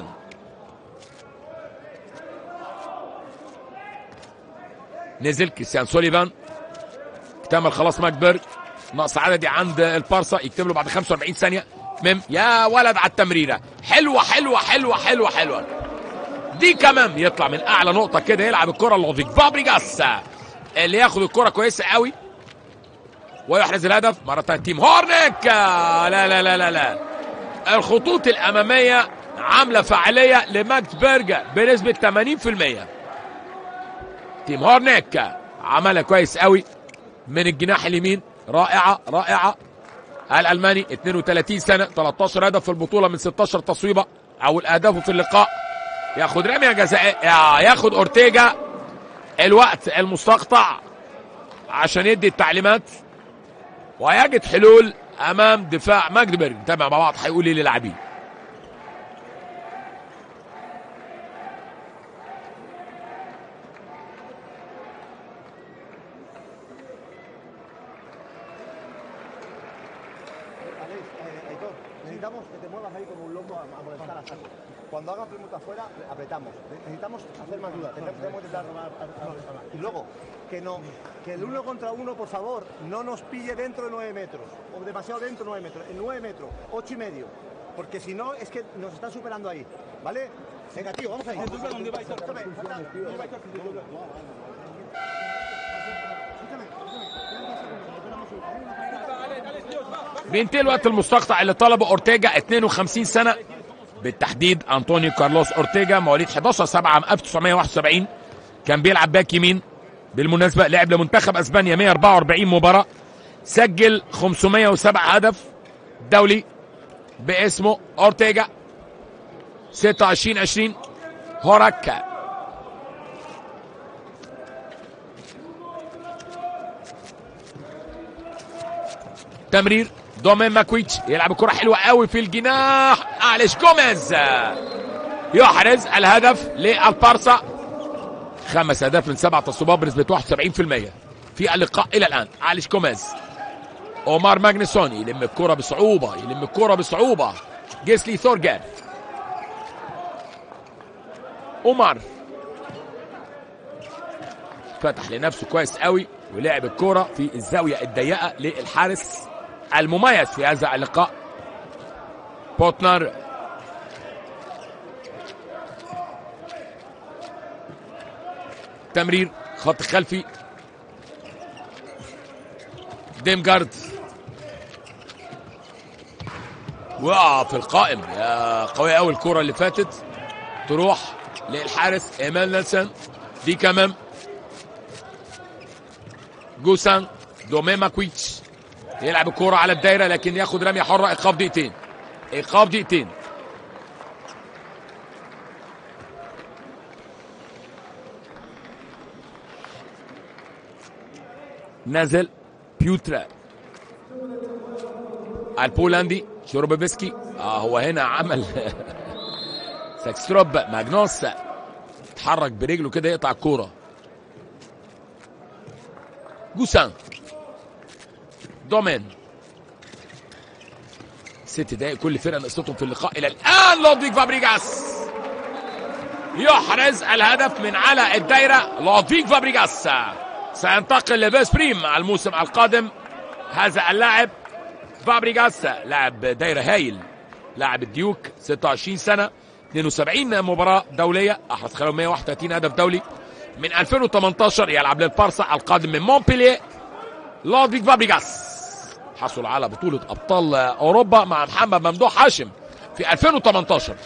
نزل كريستيان سوليفان اكتمل خلاص ماكبرج نقص عددي عند البارسا يكتب له بعد 45 ثانيه مم يا ولد على التمريره حلوه حلوه حلوه حلوه حلوه دي كمان يطلع من اعلى نقطه كده يلعب الكره لوفيك فابريجاس اللي ياخد الكره كويسه قوي ويحرز الهدف مره ثانيه تيم هورنيك لا لا لا لا لا الخطوط الاماميه عامله فعاليه لماكسبرج بنسبه 80% تيم هورنيك عملها كويس قوي من الجناح اليمين رائعه رائعه الالماني 32 سنه 13 هدف في البطوله من 16 تصويبه اول اهدافه في اللقاء ياخد رميه جزائيه ياخد اورتيجا الوقت المستقطع عشان يدي التعليمات ويجد حلول امام دفاع ماجدبرج نتابع مع بعض هيقول ايه للاعبين Alex, eh, Aitor, necesitamos que te muevas ahí como un loco a, a molestar a Saco. Cuando hagan preguntas fuera, apretamos. Necesitamos hacer más dudas. Tenemos tenemos que intentar robar- a- a- a- Y luego, que no, que el uno contra uno, por favor, no nos pille dentro de nueve metros. O demasiado dentro de nueve metros. En nueve metros, ocho y medio. Porque si no, es que nos están superando ahí. ¿Vale? Venga, tío, vamos ahí. Escúchame, falta- escúchame, escúchame, escúchame, escúchame, بينتهي الوقت المستقطع اللي طلبه اورتيجا 52 سنه بالتحديد انطونيو كارلوس اورتيجا مواليد 11 7 عام 1971 كان بيلعب باك يمين بالمناسبه لعب لمنتخب اسبانيا 144 مباراه سجل 507 هدف دولي باسمه اورتيجا 26 20 هوراكا تمرير دومين ماكويتش يلعب الكرة حلوة قوي في الجناح أليش جوميز يحرز الهدف للبارسا خمس أهداف من سبع تصويبات بنسبة 71% في اللقاء إلى الآن أليش جوميز أومار ماجنسون يلم الكرة بصعوبة يلم الكرة بصعوبة جيسلي ثورجر أومار فتح لنفسه كويس قوي ولعب الكرة في الزاوية الضيقة للحارس المميز في هذا اللقاء بوتنر تمرير خط خلفي ديمجارد وقع في القائم يا قوية قوي الكرة اللي فاتت تروح للحارس ايمان نيلسون دي كمان جوسان دومي ماكويتش يلعب الكرة على الدايرة لكن ياخد رمية حرة إيقاف دقيقتين إيقاف دقيقتين نزل بيوترا البولندي شوروبيفسكي اه هو هنا عمل ساكستروب ماجنوس اتحرك برجله كده يقطع الكوره جوسان دومين ست دقايق كل فرقه نقصتهم في اللقاء الى الان لودفيك فابريجاس يحرز الهدف من على الدايره لودفيك فابريجاس سينتقل لبيس بريم الموسم القادم هذا اللاعب فابريجاس لاعب دايره هايل لاعب الديوك 26 سنه 72 مباراه دوليه احرز خلال 131 هدف دولي من 2018 يلعب للبارسا القادم من مونبلييه لودفيك فابريجاس حصل على بطولة أبطال أوروبا مع محمد ممدوح هاشم في 2018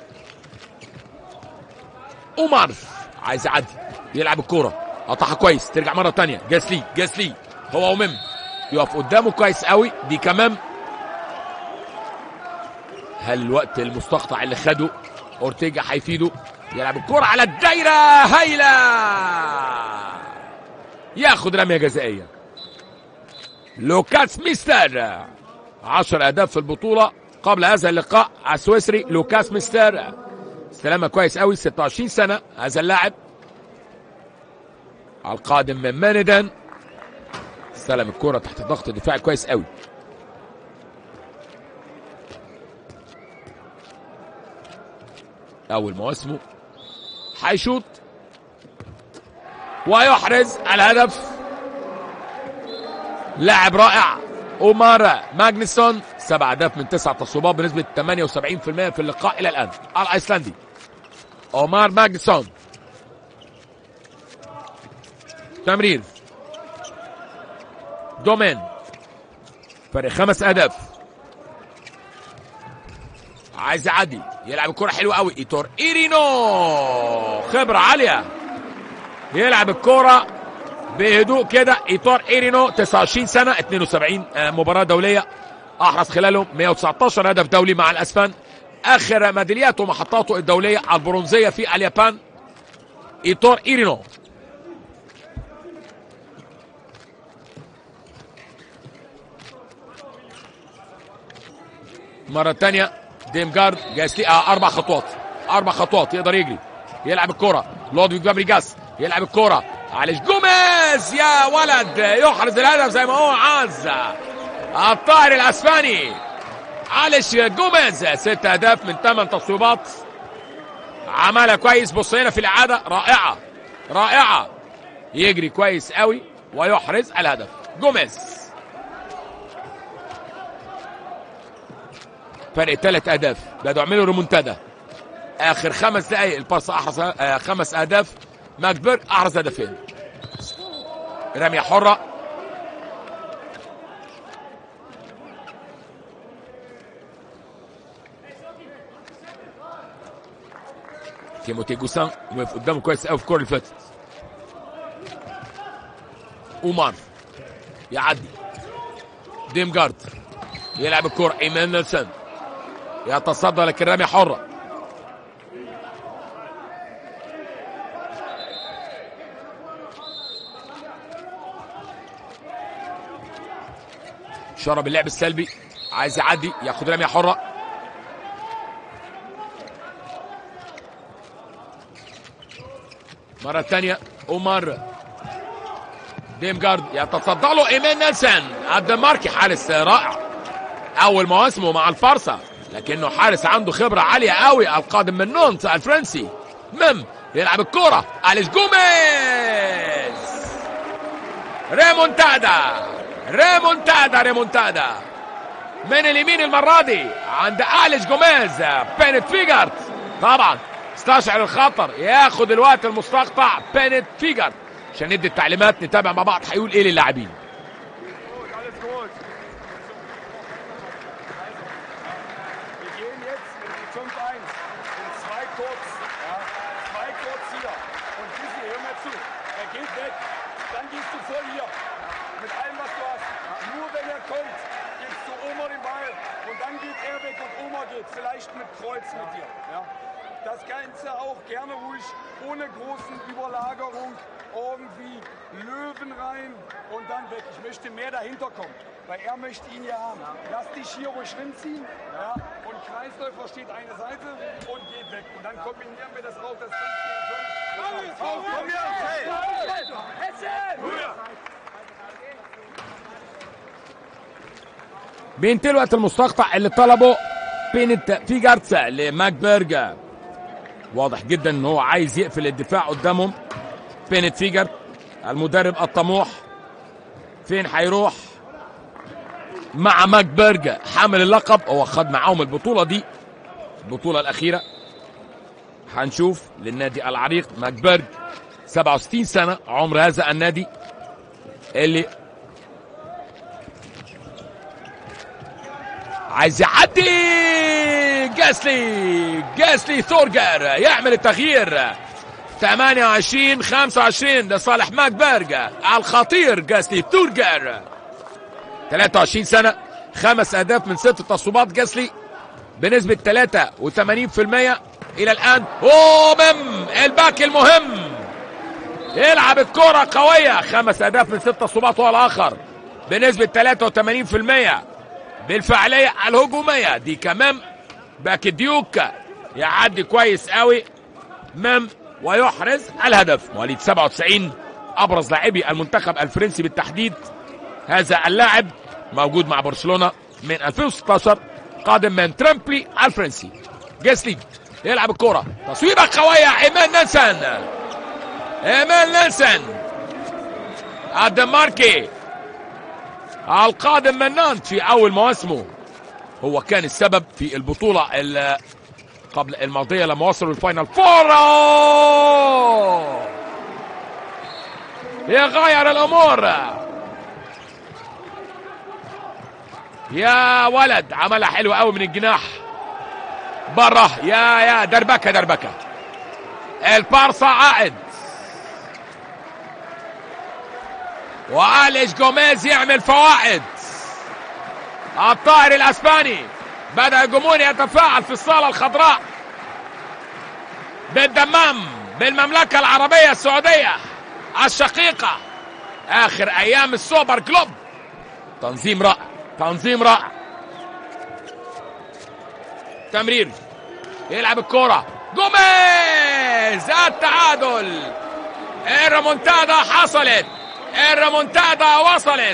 أومار عايز يعدي يلعب الكورة قطعها كويس ترجع مرة تانية جاسلي جاسلي هو ومم يقف قدامه كويس قوي دي كمان هل الوقت المستقطع اللي خده اورتيجا هيفيده يلعب الكرة على الدايرة هايلة ياخد رمية جزائية لوكاس ميستر 10 اهداف في البطولة قبل هذا اللقاء السويسري لوكاس ميستر استلامها كويس قوي 26 سنة هذا اللاعب القادم من ماندن استلم الكرة تحت ضغط دفاعي كويس قوي اول مواسمه هيشوط ويحرز الهدف لاعب رائع اومار ماجنسون سبع اهداف من تسع تصويبات بنسبه 78% في اللقاء الى الان الايسلندي اومار ماجنسون تمرير دومين فرق خمس اهداف عايز يعدي يلعب الكرة حلوة قوي ايتور ايرينو خبرة عالية يلعب الكرة بهدوء كده ايتور ايرينو 29 سنة 72 آه، مباراة دولية احرز خلالهم 119 هدف دولي مع الاسبان اخر ميدالياته ومحطاته الدولية البرونزية في اليابان ايتور ايرينو مرة تانية ديمجارد جايز آه أربع خطوات أربع خطوات يقدر يجري يلعب الكرة لودفيج فابريجاس يلعب الكرة على جوميز يا ولد يحرز الهدف زي ما هو عايز الطائر الاسباني علش جوميز ست اهداف من ثمان تصويبات عملها كويس بص هنا في الاعاده رائعه رائعه يجري كويس قوي ويحرز الهدف جوميز فرق ثلاث اهداف بدأوا يعملوا ريمونتادا اخر خمس دقائق الباص احرز آه، خمس اهداف ماكبرج احرز هدفين رميه حره تيموتي جوسان واقف قدامه كويس قوي في الكوره اللي فاتت اومار يعدي ديمجارد يلعب الكرة ايمان نيلسون يتصدى لكن رمية حرة شرب اللعب السلبي عايز يعدي ياخد رمية حرة مرة ثانية عمر ديمجارد يتصدى له ايمان نيلسون الدنماركي حارس رائع اول مواسمه مع الفرصة لكنه حارس عنده خبرة عالية قوي القادم من نونت الفرنسي مم يلعب الكرة أليس جوميز ريمونتادا ريمونتادا ريمونتادا من اليمين المرة دي عند أليس جوميز بينت فيجارت طبعا استشعر الخطر ياخد الوقت المستقطع بينت فيجارت عشان ندي التعليمات نتابع مع بعض هيقول ايه للاعبين Gut, alles gut. Wir gehen jetzt in die 5-1. In zwei kurz. Ja, zwei kurz hier. Und Sissi, hör mal zu. Er geht weg. Dann gehst du voll hier. Mit allem, was du hast. Nur wenn er kommt, gibst du Oma den Ball. Und dann geht er weg und Oma geht. Vielleicht mit Kreuz mit dir. Ja. Das Ganze auch gerne ruhig, ohne großen Überlagerung. Irgendwie Löwen rein und dann weg. Ich möchte mehr dahinter kommen, weil er möchte ihn ja haben. Lass dich hier ruhig hinziehen. Ja. Und Kreisläufer steht eine Seite und geht weg. Und dann kombinieren wir das raus, das 5 gegen 5. Auf, komm her, hey! بينتهي الوقت المستقطع اللي طلبه بينت فيجارتسا لماكبرج واضح جدا ان هو عايز يقفل الدفاع قدامهم بينت فيجر المدرب الطموح فين هيروح مع ماكبرج حامل اللقب هو خد معاهم البطوله دي البطوله الاخيره هنشوف للنادي العريق ماكبرج 67 سنه عمر هذا النادي اللي عايز يعدي جاسلي جاسلي ثورجر يعمل التغيير 28 25 لصالح ماكبرج الخطير جاسلي ثورجر 23 سنة خمس أهداف من ست تصويبات جاسلي بنسبة 83% إلى الآن أومم الباك المهم يلعب الكرة قوية خمس أهداف من ست تصويبات هو الآخر بنسبة 83% بالفعالية الهجومية دي كمان باك ديوك يعدي كويس قوي مم ويحرز الهدف مواليد 97 ابرز لاعبي المنتخب الفرنسي بالتحديد هذا اللاعب موجود مع برشلونة من 2016 قادم من ترامبلي الفرنسي جاسلي يلعب الكرة تصويبة قوية ايمان نيلسون ايمان نيلسون الدنماركي القادم من نانت في اول مواسمه هو كان السبب في البطولة ال- قبل الماضية لما وصلوا الفاينل فور يغير الامور يا ولد عملها حلوة قوي من الجناح بره يا يا دربكة دربكة البارسا عائد وأليش جوميز يعمل فوائد الطائر الاسباني بدا الجمهور يتفاعل في الصاله الخضراء بالدمام بالمملكه العربيه السعوديه الشقيقه اخر ايام السوبر كلوب تنظيم رائع تنظيم رائع تمرير يلعب الكرة جوميز التعادل الريمونتادا حصلت الريمونتادا وصلت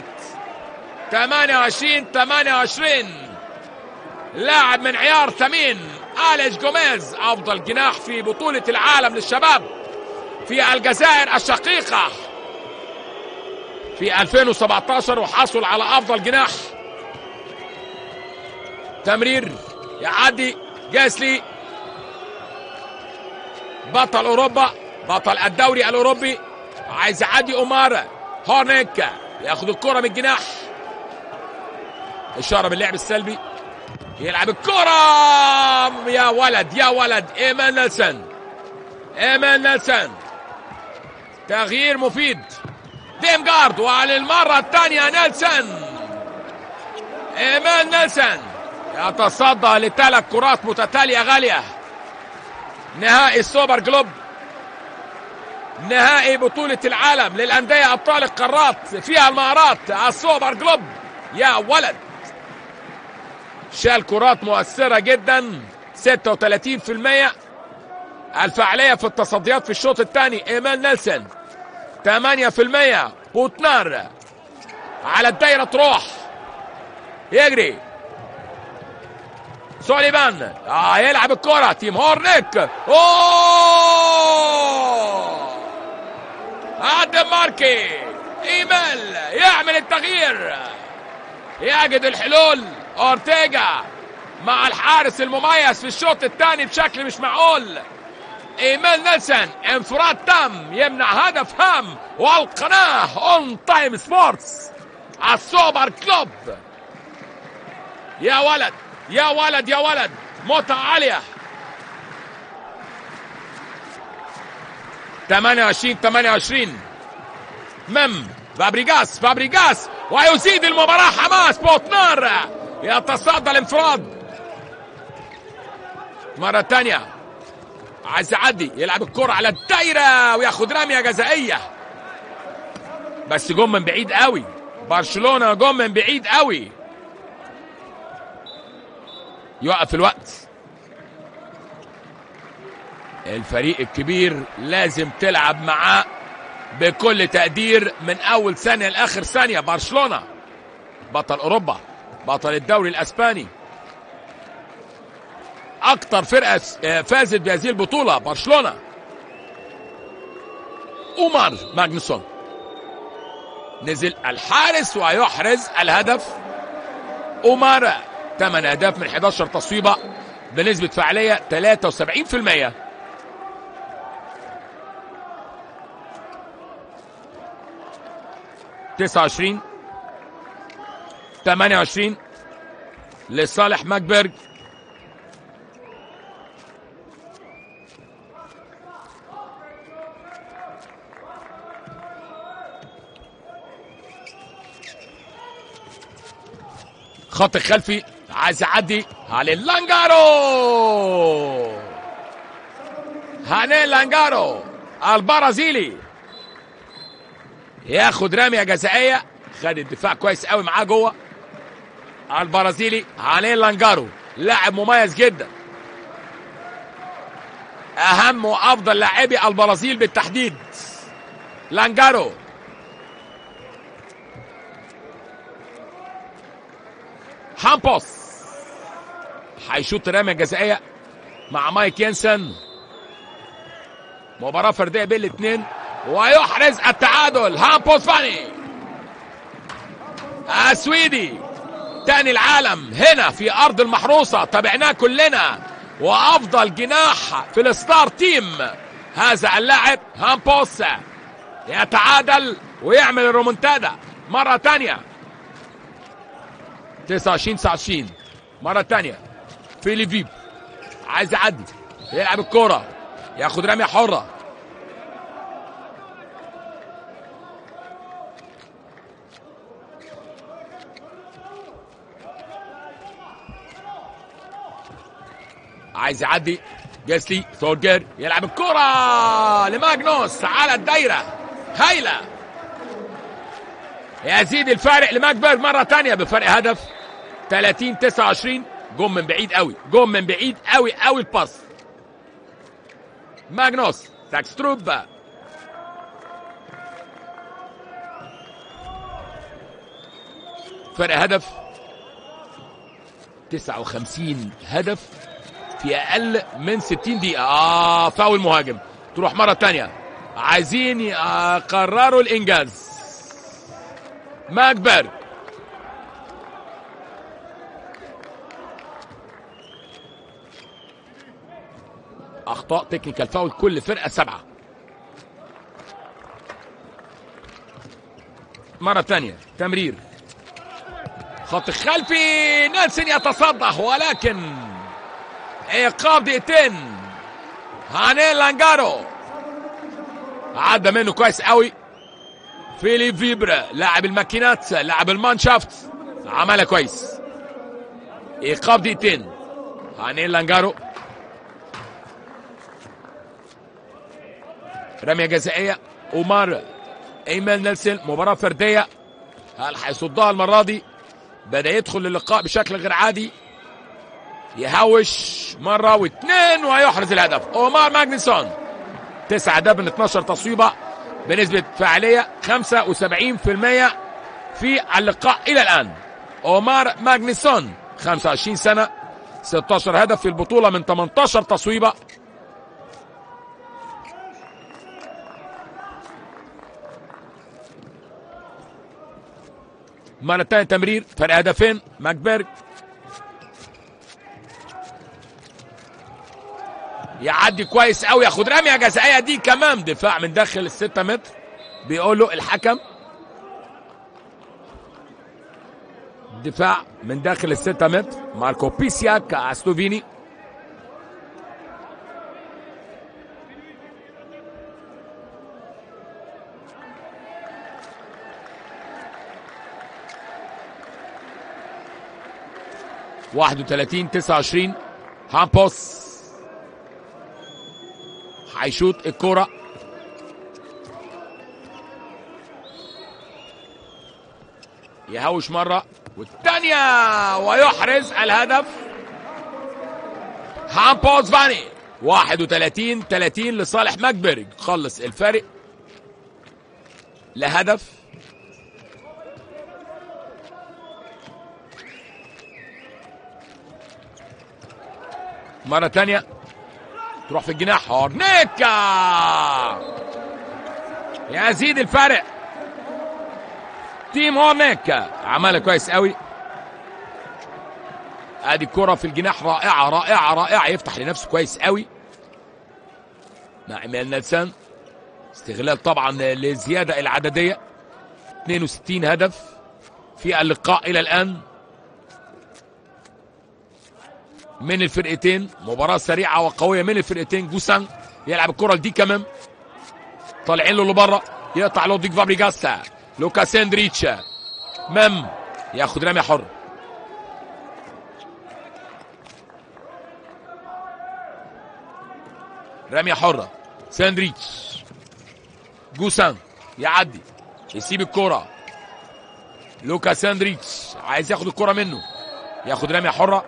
28 28 لاعب من عيار ثمين أليش جوميز أفضل جناح في بطولة العالم للشباب في الجزائر الشقيقة في 2017 وحصل على أفضل جناح تمرير يعدي جاسلي بطل أوروبا بطل الدوري الأوروبي عايز يعدي أمارة هورنيك ياخد الكرة من الجناح إشارة باللعب السلبي يلعب الكرة يا ولد يا ولد إيمان نيلسون إيمان نيلسون تغيير مفيد ديمجارد وعلى المرة الثانية نيلسون إيمان نيلسون يتصدى لثلاث كرات متتالية غالية نهائي السوبر جلوب نهائي بطولة العالم للأندية أبطال القارات فيها المهارات السوبر جلوب يا ولد شال كرات مؤثرة جدا 36% الفعالية في التصديات في الشوط الثاني إيمان نيلسون 8% بوتنار على الدايرة تروح يجري سوليفان آه يلعب الكرة تيم هورنيك اوه الدنماركي ايميل يعمل التغيير يجد الحلول اورتيجا مع الحارس المميز في الشوط الثاني بشكل مش معقول ايميل نيلسون انفراد تام يمنع هدف هام والقناه اون تايم سبورتس السوبر كلوب يا ولد يا ولد يا ولد متعة عالية 28 28 مم فابريجاس فابريجاس ويزيد المباراة حماس بوتنار يتصدى الانفراد مرة تانية عايز يعدي يلعب الكرة على الدايرة وياخد رمية جزائية بس جم من بعيد قوي برشلونة جم من بعيد قوي يوقف الوقت الفريق الكبير لازم تلعب معاه بكل تقدير من اول ثانيه لاخر ثانيه برشلونه بطل اوروبا بطل الدوري الاسباني اكتر فرقه فازت بهذه البطوله برشلونه اومار ماجنسون نزل الحارس ويحرز الهدف اومار 8 اهداف من 11 تصويبه بنسبه فعاليه 73% تسعة وعشرين ثمانية وعشرين لصالح ماكبرج خط الخلفي عايز يعدي علي لانجارو هاني لانجارو البرازيلي ياخد رميه جزائيه خد الدفاع كويس قوي معاه جوه البرازيلي هاني لانجارو لاعب مميز جدا اهم وافضل لاعبي البرازيل بالتحديد لانجارو هامبوس هيشوط رميه جزائيه مع مايك ينسن مباراة فردية بين الاثنين ويحرز التعادل هامبوس فاني السويدي تاني العالم هنا في أرض المحروسة تابعناه كلنا وأفضل جناح في الستار تيم هذا اللاعب هامبوس يتعادل ويعمل الرومنتادا مرة تانية 29 29 مرة تانية فيليفيب عايز يعدي يلعب الكرة ياخد رمية حرة عايز يعدي جيسلي ثورجر يلعب الكرة لماجنوس على الدايرة هايلة يزيد الفارق لماكبرج مرة تانية بفرق هدف 30 29 جم من بعيد قوي جم من بعيد قوي قوي الباس ماجنوس تاكستروب فرق هدف 59 هدف في اقل من 60 دقيقة اه فاول مهاجم تروح مرة تانية عايزين يقرروا الانجاز ماكبرج اخطاء تكنيكال فاول كل فرقه سبعه مره ثانيه تمرير خط خلفي نيلسون يتصدى ولكن ايقاف دقيقتين هانيل لانجارو عدى منه كويس قوي فيليب فيبرا لاعب الماكينات لاعب المانشافت عملها كويس ايقاف دقيقتين هانيل لانجارو رمية جزائية أومار أيمن نيلسون مباراة فردية هل هيصدها المرة دي بدأ يدخل للقاء بشكل غير عادي يهوش مرة واثنين ويحرز الهدف أومار ماجنسون تسعة أهداف من 12 تصويبة بنسبة فعالية 75% في اللقاء إلى الآن أومار ماجنسون 25 سنة 16 هدف في البطولة من 18 تصويبة مرة تانية تمرير فرق هدفين ماكبرج يعدي كويس قوي ياخد رمية جزائية دي كمان دفاع من داخل الستة متر بيقول له الحكم دفاع من داخل الستة متر ماركو بيسياك استوفيني واحد وثلاثين تسعة وعشرين هامبوس هيشوط الكرة يهوش مرة والثانية ويحرز الهدف هامبوس فاني 31 30 لصالح ماكبرج خلص الفارق لهدف مرة تانية تروح في الجناح هورنيكا يزيد الفرق تيم هورنيكا عملها كويس قوي ادي الكرة في الجناح رائعة رائعة رائعة يفتح لنفسه كويس قوي مع ايميل نيلسون استغلال طبعا للزيادة العددية 62 هدف في اللقاء الى الان من الفرقتين مباراة سريعة وقوية من الفرقتين جوسان يلعب الكرة لدي كمان طالعين له لبره يقطع لوديك فابريجاسا لوكا ساندريتش مم ياخد رمية حر رمية حرة ساندريتش جوسان يعدي يسيب الكرة لوكا ساندريتش عايز ياخد الكرة منه ياخد رمية حرة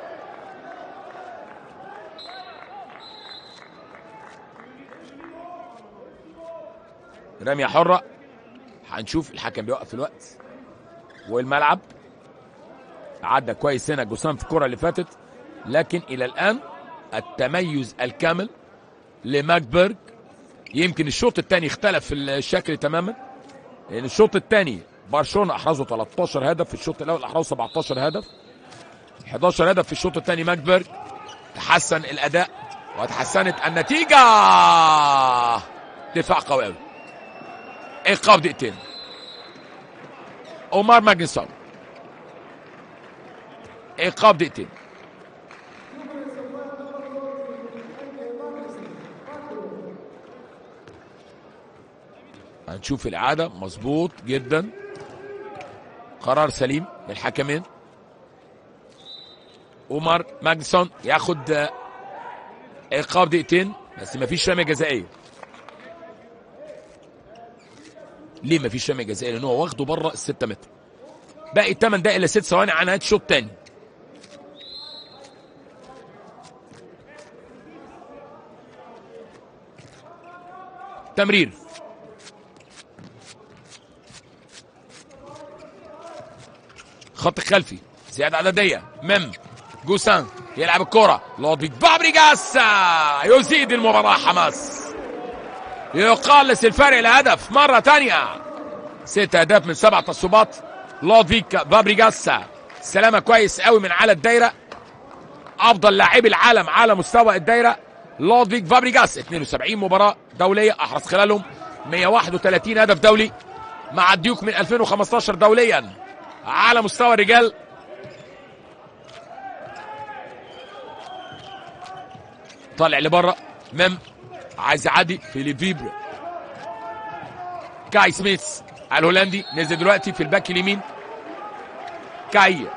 رمية حرة هنشوف الحكم بيوقف الوقت والملعب عدى كويس هنا جوسام في الكرة اللي فاتت لكن إلى الآن التميز الكامل لماكبرج يمكن الشوط الثاني اختلف الشكل تماما لان الشوط الثاني برشلونه احرزوا 13 هدف في الشوط الاول احرزوا 17 هدف 11 هدف في الشوط الثاني ماكبرج تحسن الاداء وتحسنت النتيجه دفاع قوي قوي ايقاف دقيقتين اومار ماجنسون ايقاف دقيقتين هنشوف الإعادة مظبوط جدا قرار سليم من الحكمين عمر ماجنسون ياخد آه، ايقاف دقيقتين بس مفيش رميه جزائيه ليه مفيش رميه جزائيه لان هو واخده بره الستة متر باقي 8 دقائق الا 6 ثواني على نهايه الشوط الثاني تمرير خط خلفي زيادة عددية مم جوسان يلعب الكرة لودفيك فابريجاس يزيد المباراة حماس يقلص الفرق لهدف مرة تانية ست أهداف من سبع تصويبات لودفيك فابريجاس سلامة كويس قوي من على الدايرة أفضل لاعبي العالم على مستوى الدايرة لودفيك فابريجاس 72 مباراة دولية أحرز خلالهم 131 هدف دولي مع الديوك من 2015 دوليا على مستوى الرجال طالع لبره مم عايز يعدي فيليب فيبر كاي سميث الهولندي نزل دلوقتي في الباك اليمين كاي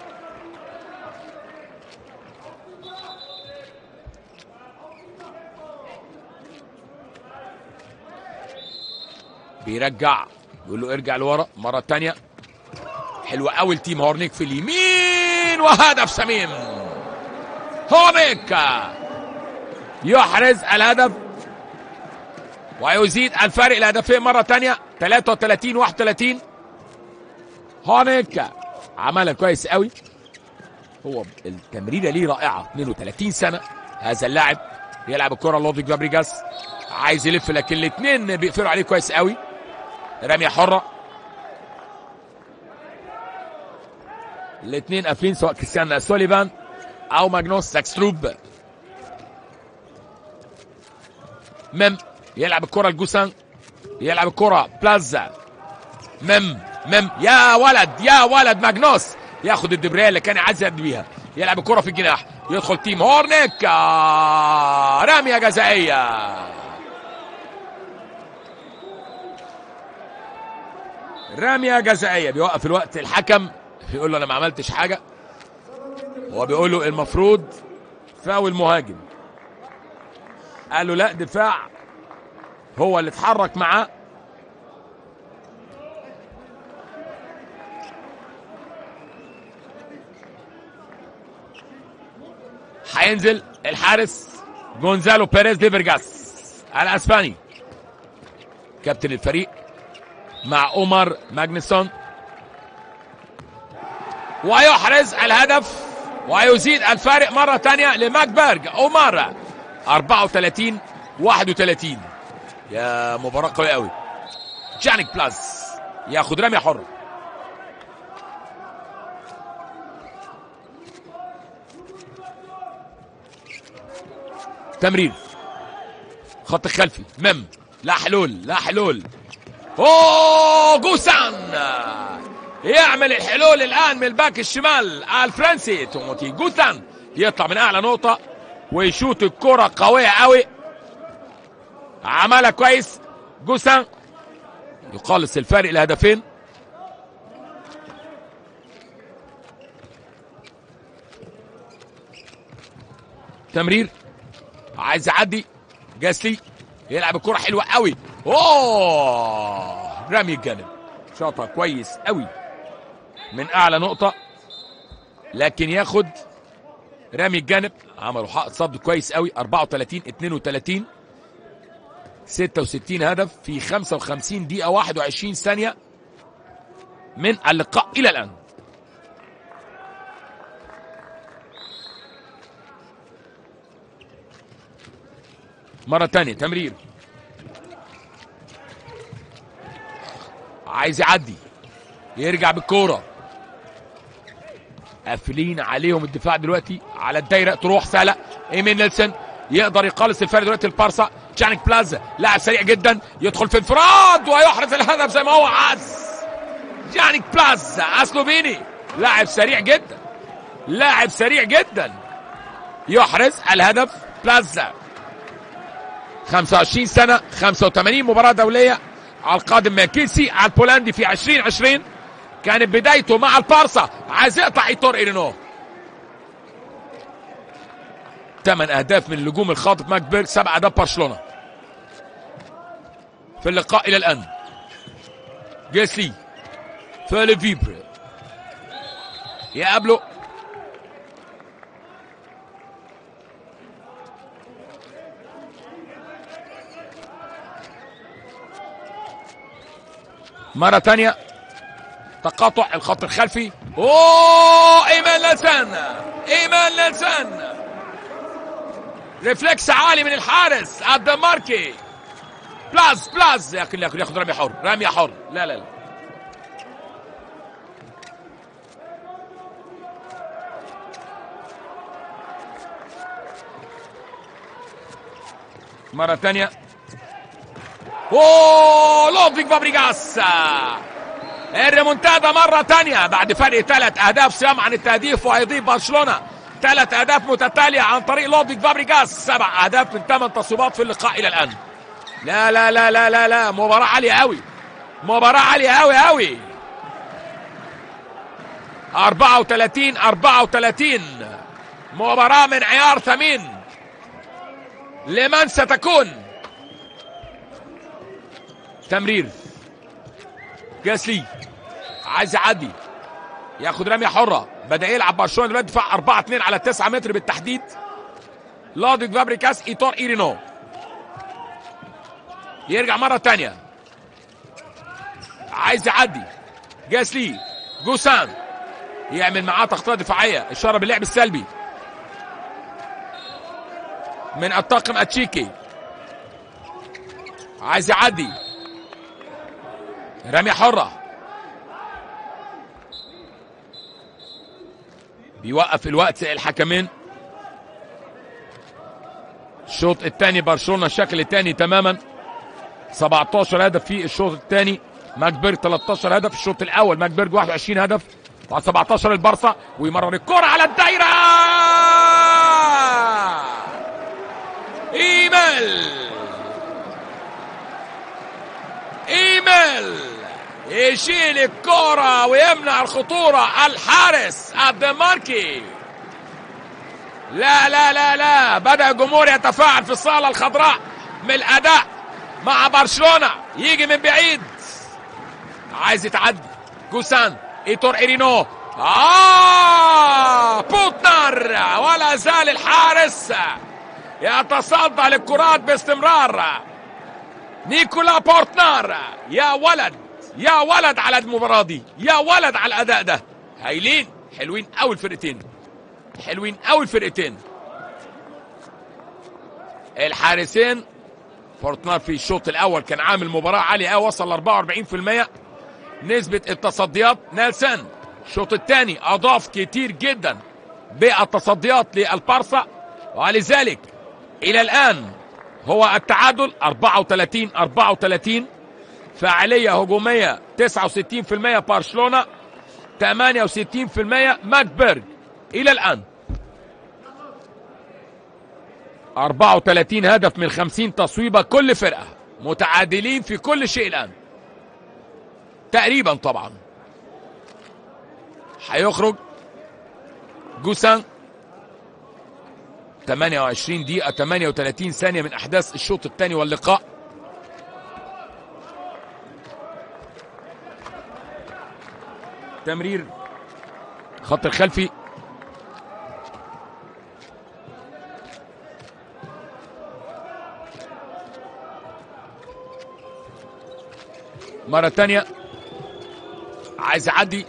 بيرجع يقول له ارجع لورا مره تانية حلوة قوي التيم هورنيك في اليمين وهدف سميم هورنيك يحرز الهدف ويزيد الفارق الهدفين مرة تانية 33 31 هونيك عملها كويس قوي هو التمريرة ليه رائعة 32 سنة هذا اللاعب يلعب الكرة لودفيك فابريجاس عايز يلف لكن الاثنين بيقفلوا عليه كويس قوي رمية حرة الاثنين قافلين سواء كريستيان سوليفان او ماجنوس ساكستروب مم يلعب الكرة لجوسان يلعب الكرة بلازا مم مم يا ولد يا ولد ماجنوس ياخد الدبريه اللي كان عايز يدي بيها يلعب الكرة في الجناح يدخل تيم هورنيك آه، رمية جزائية رمية جزائية بيوقف الوقت الحكم بيقول له انا ما عملتش حاجة هو بيقول له المفروض فاول مهاجم قال له لا دفاع هو اللي اتحرك معاه هينزل الحارس جونزالو بيريز ديفرجاس الاسباني كابتن الفريق مع عمر ماجنسون ويحرز الهدف ويزيد الفارق مرة تانية لماكبرج عمر 34 31 يا مباراة قوية قوي جانيك بلاس ياخد رمية حرة تمرير خط خلفي مم لا حلول لا حلول اوه جوسان يعمل الحلول الان من الباك الشمال الفرنسي توموتي جوسان يطلع من اعلى نقطة ويشوت الكرة قوية قوي عملها كويس جوسان يقلص الفارق لهدفين تمرير عايز يعدي جاسلي يلعب الكرة حلوة قوي اوه رمي الجانب شاطها كويس قوي من اعلى نقطة لكن ياخد رامي الجانب عملوا حق صد كويس قوي 34 32 66 هدف في 55 دقيقة 21 ثانية من اللقاء إلى الآن مرة تانية تمرير عايز يعدي يرجع بالكورة قافلين عليهم الدفاع دلوقتي على الدايرة تروح سهلة ايمين نيلسون يقدر يقلص الفرق دلوقتي البارسا جانيك بلازا لاعب سريع جدا يدخل في انفراد ويحرز الهدف زي ما هو عاز جانيك بلازا اسلوفيني لاعب سريع جدا لاعب سريع جدا يحرز الهدف بلازا 25 سنة 85 مباراة دولية على القادم ماكيسي على البولندي في 2020 كانت بدايته مع البارسا عايز يقطع ايتور ايرينو ثمان اهداف من الهجوم الخاطف ماكبرج سبع اهداف برشلونه في اللقاء الى الان جيسلي فيلي فيبر يقابله مرة ثانية تقاطع الخط الخلفي اوه ايمان لسان ايمان لسان ريفلكس عالي من الحارس الدنماركي بلاز بلاز لكن ياخذ ياخذ رمي حر رمي حر لا لا لا مرة ثانية اوه لودفيك فابريجاس الريمونتادا مرة تانية بعد فرق ثلاث أهداف صيام عن التهديف وهيضيف برشلونة ثلاث أهداف متتالية عن طريق لودفيك فابريجاس سبع أهداف من ثمان تصويبات في اللقاء إلى الآن لا لا لا لا لا لا مباراة عالية أوي مباراة عالية أوي أوي 34 34 مباراة من عيار ثمين لمن ستكون تمرير جاسلي عايز يعدي ياخد رميه حره بدا يلعب برشلونه دلوقتي دفاع 4 2 على 9 متر بالتحديد لوديك فابريكاس ايتور ايرينو يرجع مره ثانيه عايز يعدي جاسلي جوسان يعمل معاه تغطيه دفاعيه اشاره باللعب السلبي من الطاقم اتشيكي عايز يعدي رمية حرة بيوقف الوقت الحكمين الشوط الثاني برشلونة الشكل الثاني تماما 17 هدف في الشوط الثاني ماكبرج 13 هدف الشوط الاول ماكبرج 21 هدف بعد 17 البارسا ويمرر الكرة على الدايرة ايميل ايميل يشيل الكرة ويمنع الخطورة الحارس الدنماركي لا لا لا لا بدأ الجمهور يتفاعل في الصالة الخضراء من الأداء مع برشلونة يجي من بعيد عايز يتعدي جوسان ايتور ايرينو آه بوتنر ولا زال الحارس يتصدى للكرات باستمرار نيكولا بورتنار يا ولد يا ولد على المباراة دي يا ولد على الأداء ده هايلين حلوين قوي الفرقتين حلوين قوي الفرقتين الحارسين فورتنار في الشوط الأول كان عامل مباراة عالية قوي وصل ل 44% نسبة التصديات نيلسون الشوط الثاني أضاف كتير جدا بالتصديات للبارسا ولذلك إلى الآن هو التعادل 34 34 فعالية هجومية 69% برشلونة 68% ماكبرج إلى الآن 34 هدف من 50 تصويبة كل فرقة متعادلين في كل شيء الآن تقريبا طبعا هيخرج جوسان 28 دقيقة 38 ثانية من أحداث الشوط الثاني واللقاء تمرير خط الخلفي مرة تانية عايز يعدي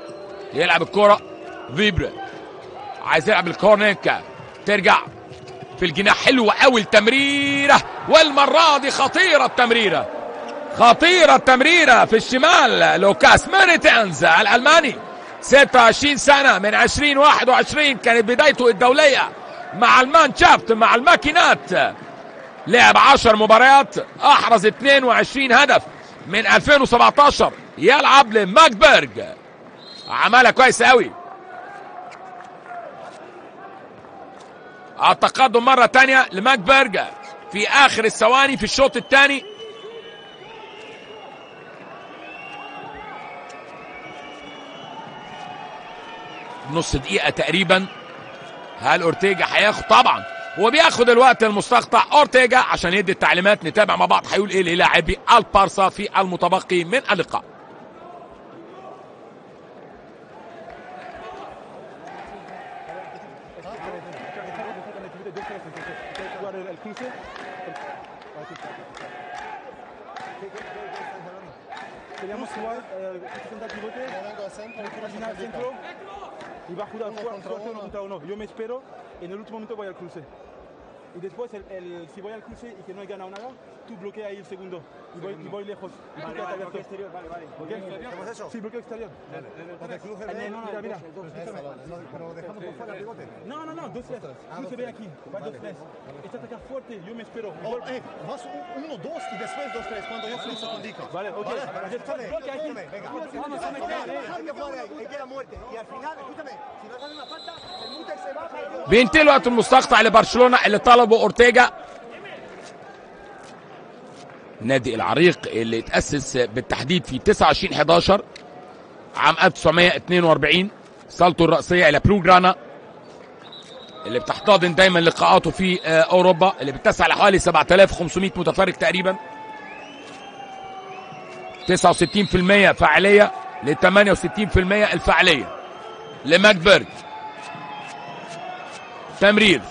يلعب الكرة فيبرا عايز يلعب الكورنيكا ترجع في الجناح حلوة قوي التمريرة والمرة دي خطيرة التمريرة خطيرة التمريرة في الشمال لوكاس ميريتنز الألماني 26 سنة من 2021 كانت بدايته الدولية مع المانشافت مع الماكينات لعب 10 مباريات احرز 22 هدف من 2017 يلعب لماكبرج عملها كويس قوي التقدم مرة تانية لماكبرج في آخر الثواني في الشوط الثاني نص دقيقة تقريبا هل اورتيجا هياخد طبعا هو بياخد الوقت المستقطع اورتيجا عشان يدي التعليمات نتابع مع بعض هيقول ايه للاعبي البارسا في المتبقي من اللقاء el cruce. Queríamos jugar eh, central pivote, imaginar el centro y va a jugar fuerte uno contra uno. Yo me espero y en el último momento voy al cruce. Y después, el, el- si voy al cruce y que no he ganado nada, tú bloquea ahí el segundo. Y voy, y voy lejos. Y tú quédate abierto. exterior, vale, vale. ¿Hacemos eso? Sí, bloqueo exterior. Donde el cruce Ah, ve- no, no, mira, mira. Pero dejamos por fuera el pivote. No, no, no, dos tres. Cruce ve aquí. Va dos tres. Esta ataca fuerte, yo me espero. Y Oh, vuelvo- eh, vas un- uno, dos y después dos, tres. Cuando yo friso con Dico. Vale, ok. Después bloquea aquí. Venga, Vamos a Vamos meter. a dejarme jugar ahí, ahí queda muerte. Y al final, escúchame, si no sale una falta, el Mutter se baja y بينتهي الوقت المستقطع لبرشلونة اللي طلبه اورتيجا النادي العريق اللي اتأسس بالتحديد في 29 11 عام 1942 صالته الرئيسية إلى بلوغرانا اللي بتحتضن دايما لقاءاته في آه، أوروبا اللي بتسع لحوالي 7500 متفرج تقريبا 69% فعالية ل 68% الفعالية لماكبرج تمرير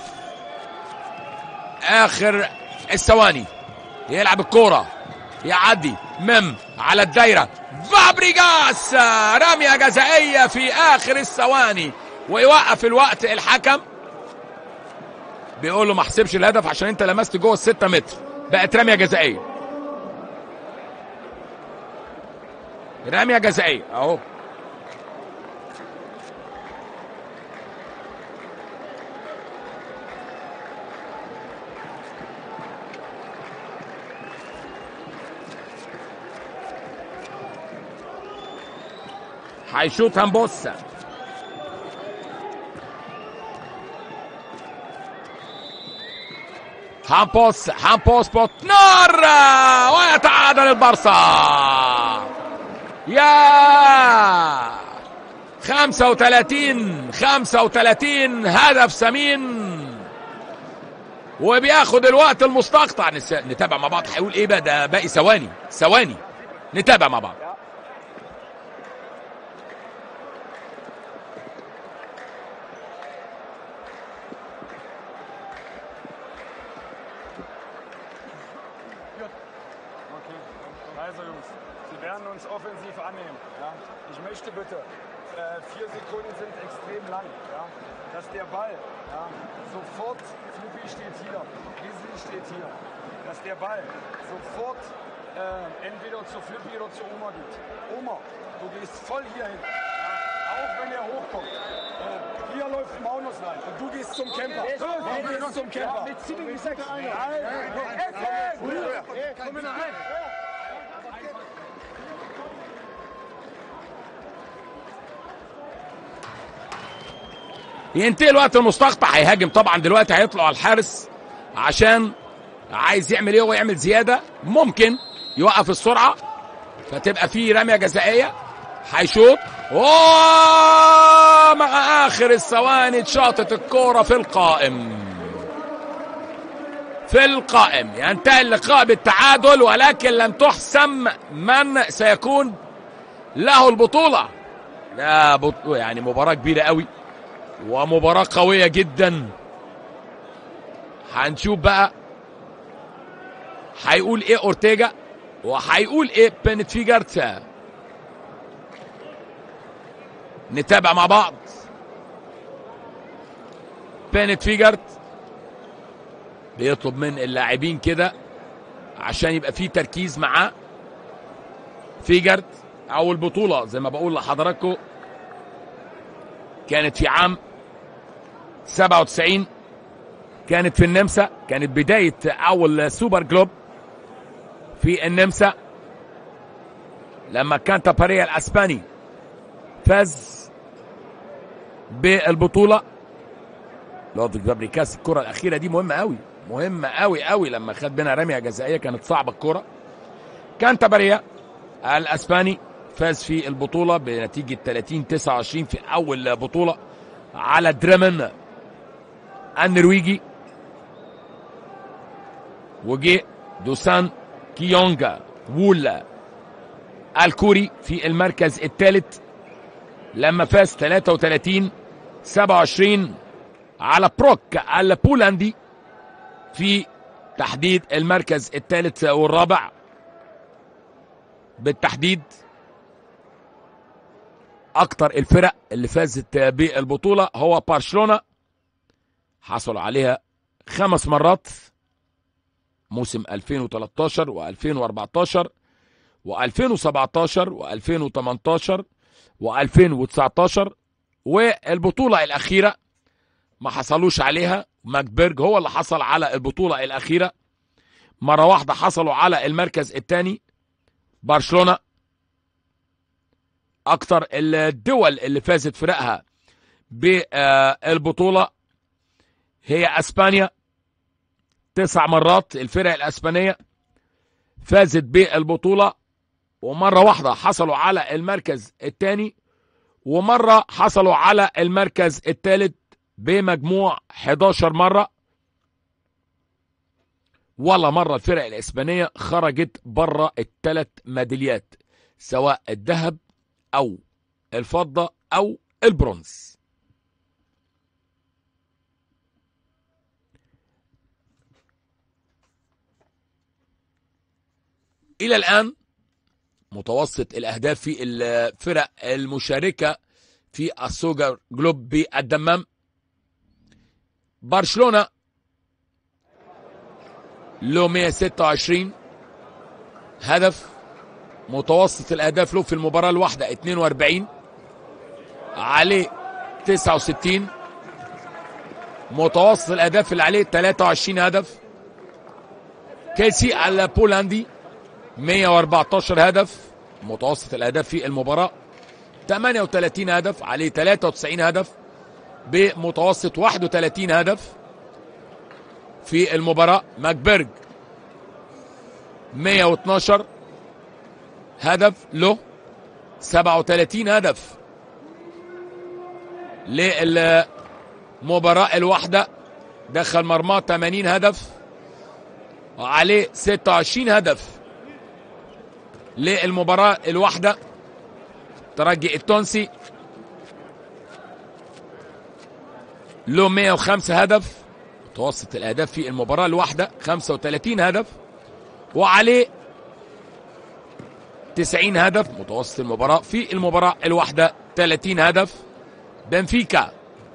اخر الثواني يلعب الكوره يعدي مم على الدايره فابريجاس رميه جزائيه في اخر الثواني ويوقف الوقت الحكم بيقول له ما حسبش الهدف عشان انت لمست جوه الستة متر بقت رميه جزائيه رميه جزائيه اهو هيشوط هنبص هامبوس هامبوس بوت نار ويتعادل البارسا يا 35 35 هدف ثمين وبياخد الوقت المستقطع نس- نتابع مع بعض هيقول ايه بقى ده باقي ثواني ثواني نتابع مع بعض Okay. Also Jungs, Sie werden uns offensiv annehmen. Ja? Ich möchte bitte, äh, vier Sekunden sind extrem lang, ja? dass der Ball ja, sofort, Flupi steht hier, Gisli steht hier, dass der Ball sofort äh, entweder zu Flippy oder zu Oma geht. Oma, du gehst voll hier hin. Ja? Auch wenn er hochkommt. Äh, hier läuft Maunus rein und du gehst zum Camper. Du gehst zum Camper. Mit 7 Sekunden. Komm in rein. ينتهي الوقت المستقطع هيهاجم طبعا دلوقتي هيطلع على الحارس عشان عايز يعمل ايه هو يعمل زياده ممكن يوقف السرعه فتبقى في رميه جزائيه هيشوط أوه! مع اخر الثواني اتشاطت الكوره في القائم في القائم ينتهي اللقاء بالتعادل ولكن لن تحسم من سيكون له البطوله لا بط... يعني مباراه كبيره قوي ومباراة قوية جدا هنشوف بقى هيقول ايه اورتيجا وهيقول ايه بنت فيجارتا نتابع مع بعض بنت فيجارت بيطلب من اللاعبين كده عشان يبقى في تركيز معاه فيجرد او البطوله زي ما بقول لحضراتكم كانت في عام 97 كانت في النمسا كانت بدايه اول سوبر جلوب في النمسا لما كان تاباريا الاسباني فاز بالبطوله لودفيك فابريكاس الكره الاخيره دي مهمه قوي مهمه قوي قوي لما خد منها رميه جزائيه كانت صعبه الكره كان تاباريا الاسباني فاز في البطوله بنتيجه 30 29 في اول بطوله على دريمن النرويجي وجي دوسان كيونغا وولا الكوري في المركز الثالث لما فاز 33 27 على بروك البولندي في تحديد المركز الثالث والرابع بالتحديد اكتر الفرق اللي فازت بالبطوله هو برشلونه حصلوا عليها خمس مرات موسم 2013 و2014 و2017 و2018 و2019 والبطوله الاخيره ما حصلوش عليها ماكبرج هو اللي حصل على البطوله الاخيره مره واحده حصلوا على المركز الثاني برشلونه اكتر الدول اللي فازت فرقها بالبطوله هي اسبانيا تسع مرات الفرق الاسبانيه فازت بالبطوله ومره واحده حصلوا على المركز الثاني ومره حصلوا على المركز الثالث بمجموع 11 مره ولا مره الفرق الاسبانيه خرجت بره الثلاث ميداليات سواء الذهب او الفضه او البرونز الى الان متوسط الاهداف في الفرق المشاركه في السوجر جلوب بالدمام برشلونه له 126 هدف متوسط الاهداف له في المباراه الواحده 42 عليه 69 متوسط الاهداف اللي عليه 23 هدف كيسي البولندي 114 هدف متوسط الاهداف في المباراه 38 هدف عليه 93 هدف بمتوسط 31 هدف في المباراة ماكبرج 112 هدف له 37 هدف للمباراة الواحدة دخل مرماه 80 هدف وعليه 26 هدف للمباراة الواحدة ترجي التونسي له 105 هدف متوسط الاهداف في المباراه الواحده 35 هدف وعليه 90 هدف متوسط المباراه في المباراه الواحده 30 هدف بنفيكا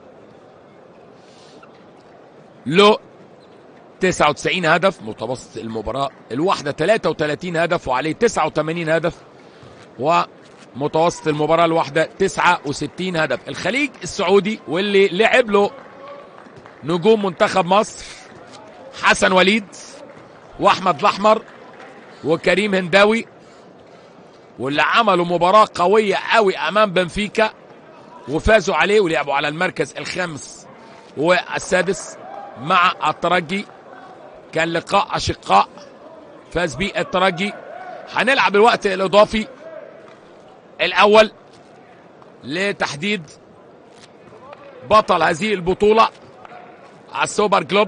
له 99 هدف متوسط المباراه الواحده 33 هدف وعليه 89 هدف ومتوسط المباراه الواحده 69 هدف الخليج السعودي واللي لعب له نجوم منتخب مصر حسن وليد واحمد الاحمر وكريم هنداوي واللي عملوا مباراه قويه قوي امام بنفيكا وفازوا عليه ولعبوا على المركز الخامس والسادس مع الترجي كان لقاء اشقاء فاز بيه الترجي هنلعب الوقت الاضافي الاول لتحديد بطل هذه البطوله على السوبر جلوب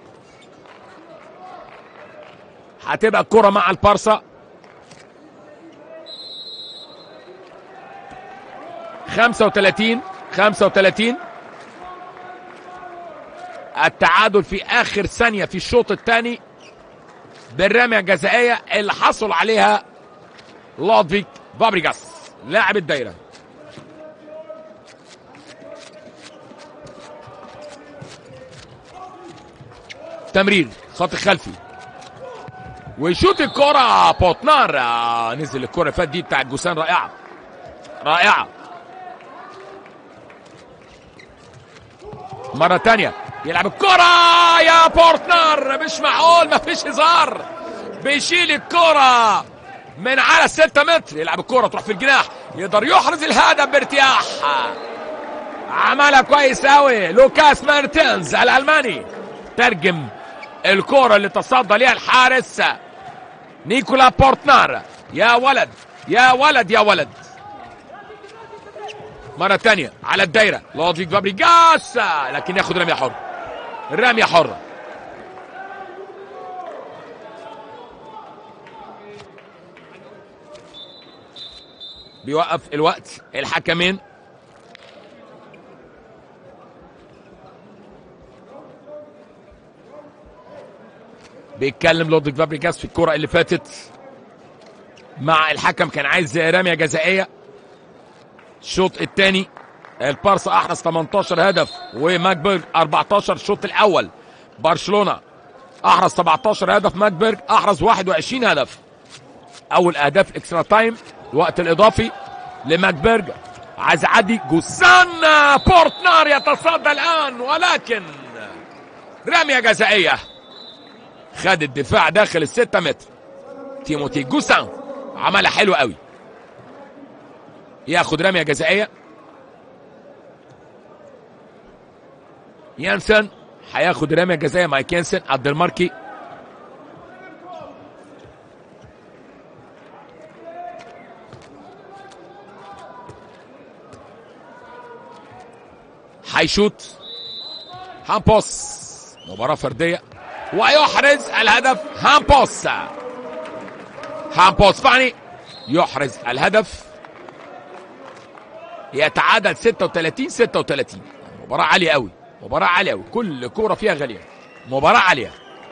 هتبقى الكرة مع البارسا خمسة وثلاثين خمسة وثلاثين التعادل في آخر ثانية في الشوط الثاني بالرمية الجزائية اللي حصل عليها لودفيك فابريجاس لاعب الدايره تمرير خط خلفي ويشوط الكرة بوتنار آه، نزل الكرة اللي فات دي بتاعت جوسان رائعة رائعة مرة تانية يلعب الكرة يا بورتنر مش معقول مفيش هزار بيشيل الكرة من على الستة متر يلعب الكرة تروح في الجناح يقدر يحرز الهدف بارتياح عملها كويس قوي لوكاس مارتينز الالماني ترجم الكرة اللي تصدى ليها الحارس نيكولا بورتنار يا ولد يا ولد يا ولد مرة تانية على الدايرة لودفيج فابريجاس لكن ياخد رمية حرة رمية حرة بيوقف الوقت الحكمين بيتكلم لودفيج فابريجاس في الكرة اللي فاتت مع الحكم كان عايز رمية جزائية الشوط الثاني البارسا احرز 18 هدف وماكبرج 14 الشوط الاول برشلونه احرز 17 هدف ماكبرج احرز 21 هدف اول اهداف اكسترا تايم الوقت الاضافي لماكبرج عايز يعدي جوسان بورتنار يتصدى الان ولكن رميه جزائيه خد الدفاع داخل الستة متر تيموتي جوسان عملها حلو قوي ياخد رميه جزائيه يانسن هياخد رميه جزائيه مايك يانسن على الدنماركي هيشوط هامبوس مباراة فردية ويحرز الهدف هامبوس هامبوس فاني يحرز الهدف يتعادل 36 36 مباراة عالية قوي مباراة عالية قوي كل كورة فيها غالية مباراة عالية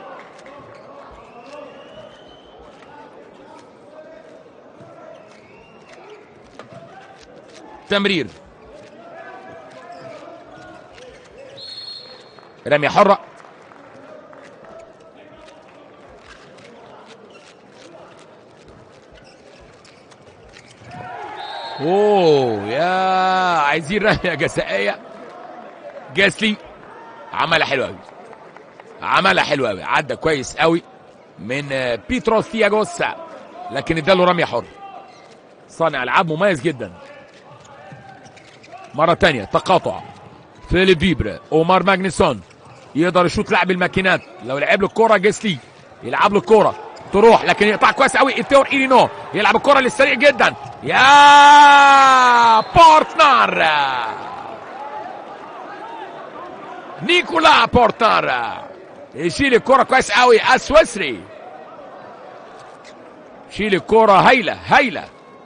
تمرير رمية حرة اوه يا عايزين رمية جزائية جاسلي عملها حلوة قوي عملها حلوة قوي عدى كويس قوي من آه، بيتروس ثياجوسا لكن اداله رمية حر صانع العاب مميز جدا مرة تانية تقاطع فيليب فيبر اومار ماجنسون يقدر يشوط لاعب الماكينات لو لعب له الكرة جيسلي يلعب له الكرة تروح لكن يقطع كويس قوي التور ايرينو يلعب الكرة للسريع جدا يا بورتنار نيكولا بورتنار يشيل الكرة كويس قوي السويسري شيل الكرة هايلة هايلة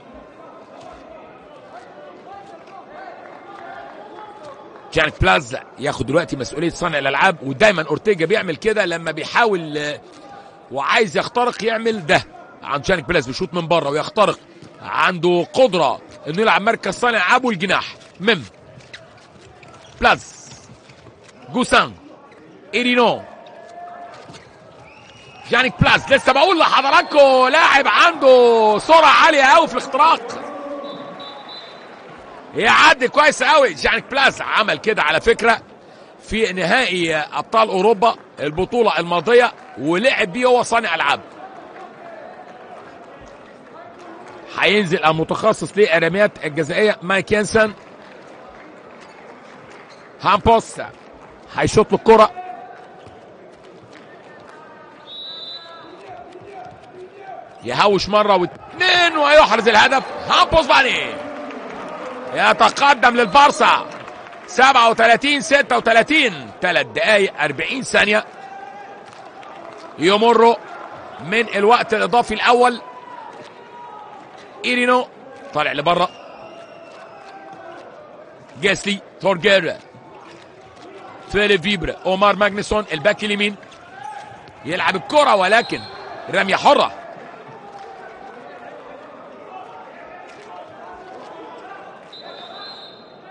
جانك بلازا ياخد دلوقتي مسؤوليه صانع الالعاب ودايما اورتيجا بيعمل كده لما بيحاول آه، وعايز يخترق يعمل ده عن جانك بلاز بيشوط من بره ويخترق عنده قدره انه يلعب مركز صانع العاب والجناح مم بلاز جوسان ايرينو جانيك بلاز لسه بقول لحضراتكم لاعب عنده سرعه عاليه قوي في الاختراق يعدي كويس قوي جانيك بلاز عمل كده على فكره في نهائي ابطال اوروبا البطوله الماضيه ولعب بيه هو صانع العاب هينزل المتخصص للرميات الجزائيه مايك يانسن هامبوس هيشوط له الكره يهوش مره واثنين ويحرز الهدف هامبوس باني يتقدم للبارسا 37 36 ثلاث دقائق 40 ثانية يمروا من الوقت الإضافي الأول إيرينو طالع لبره جاسلي تورجير فيليب فيبر اومار ماجنسون الباك اليمين يلعب الكرة ولكن رمية حرة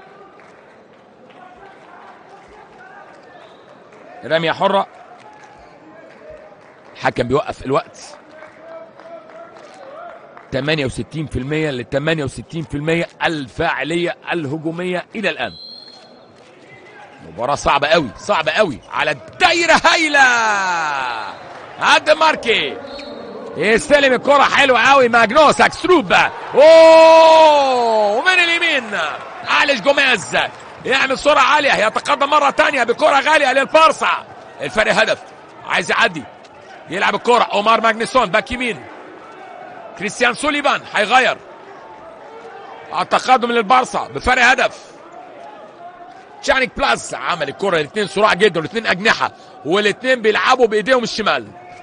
رمية حرة حكم بيوقف الوقت 68% ل 68% الفاعليه الهجوميه الى الان مباراة صعبة قوي صعبة قوي على الدايرة هايلة عد ماركي يستلم الكرة حلوة قوي ماجنوس اكستروب اوه ومن اليمين عالج جوميز يعمل سرعة عالية يتقدم مرة تانية بكرة غالية للبارسا الفرق هدف عايز يعدي يلعب الكرة اومار ماجنسون باك يمين كريستيان سوليفان هيغير التقدم للبارسا بفرق هدف تشانيك بلاس عمل الكرة الاثنين سرعة جدا والاثنين أجنحة والاثنين بيلعبوا بإيديهم الشمال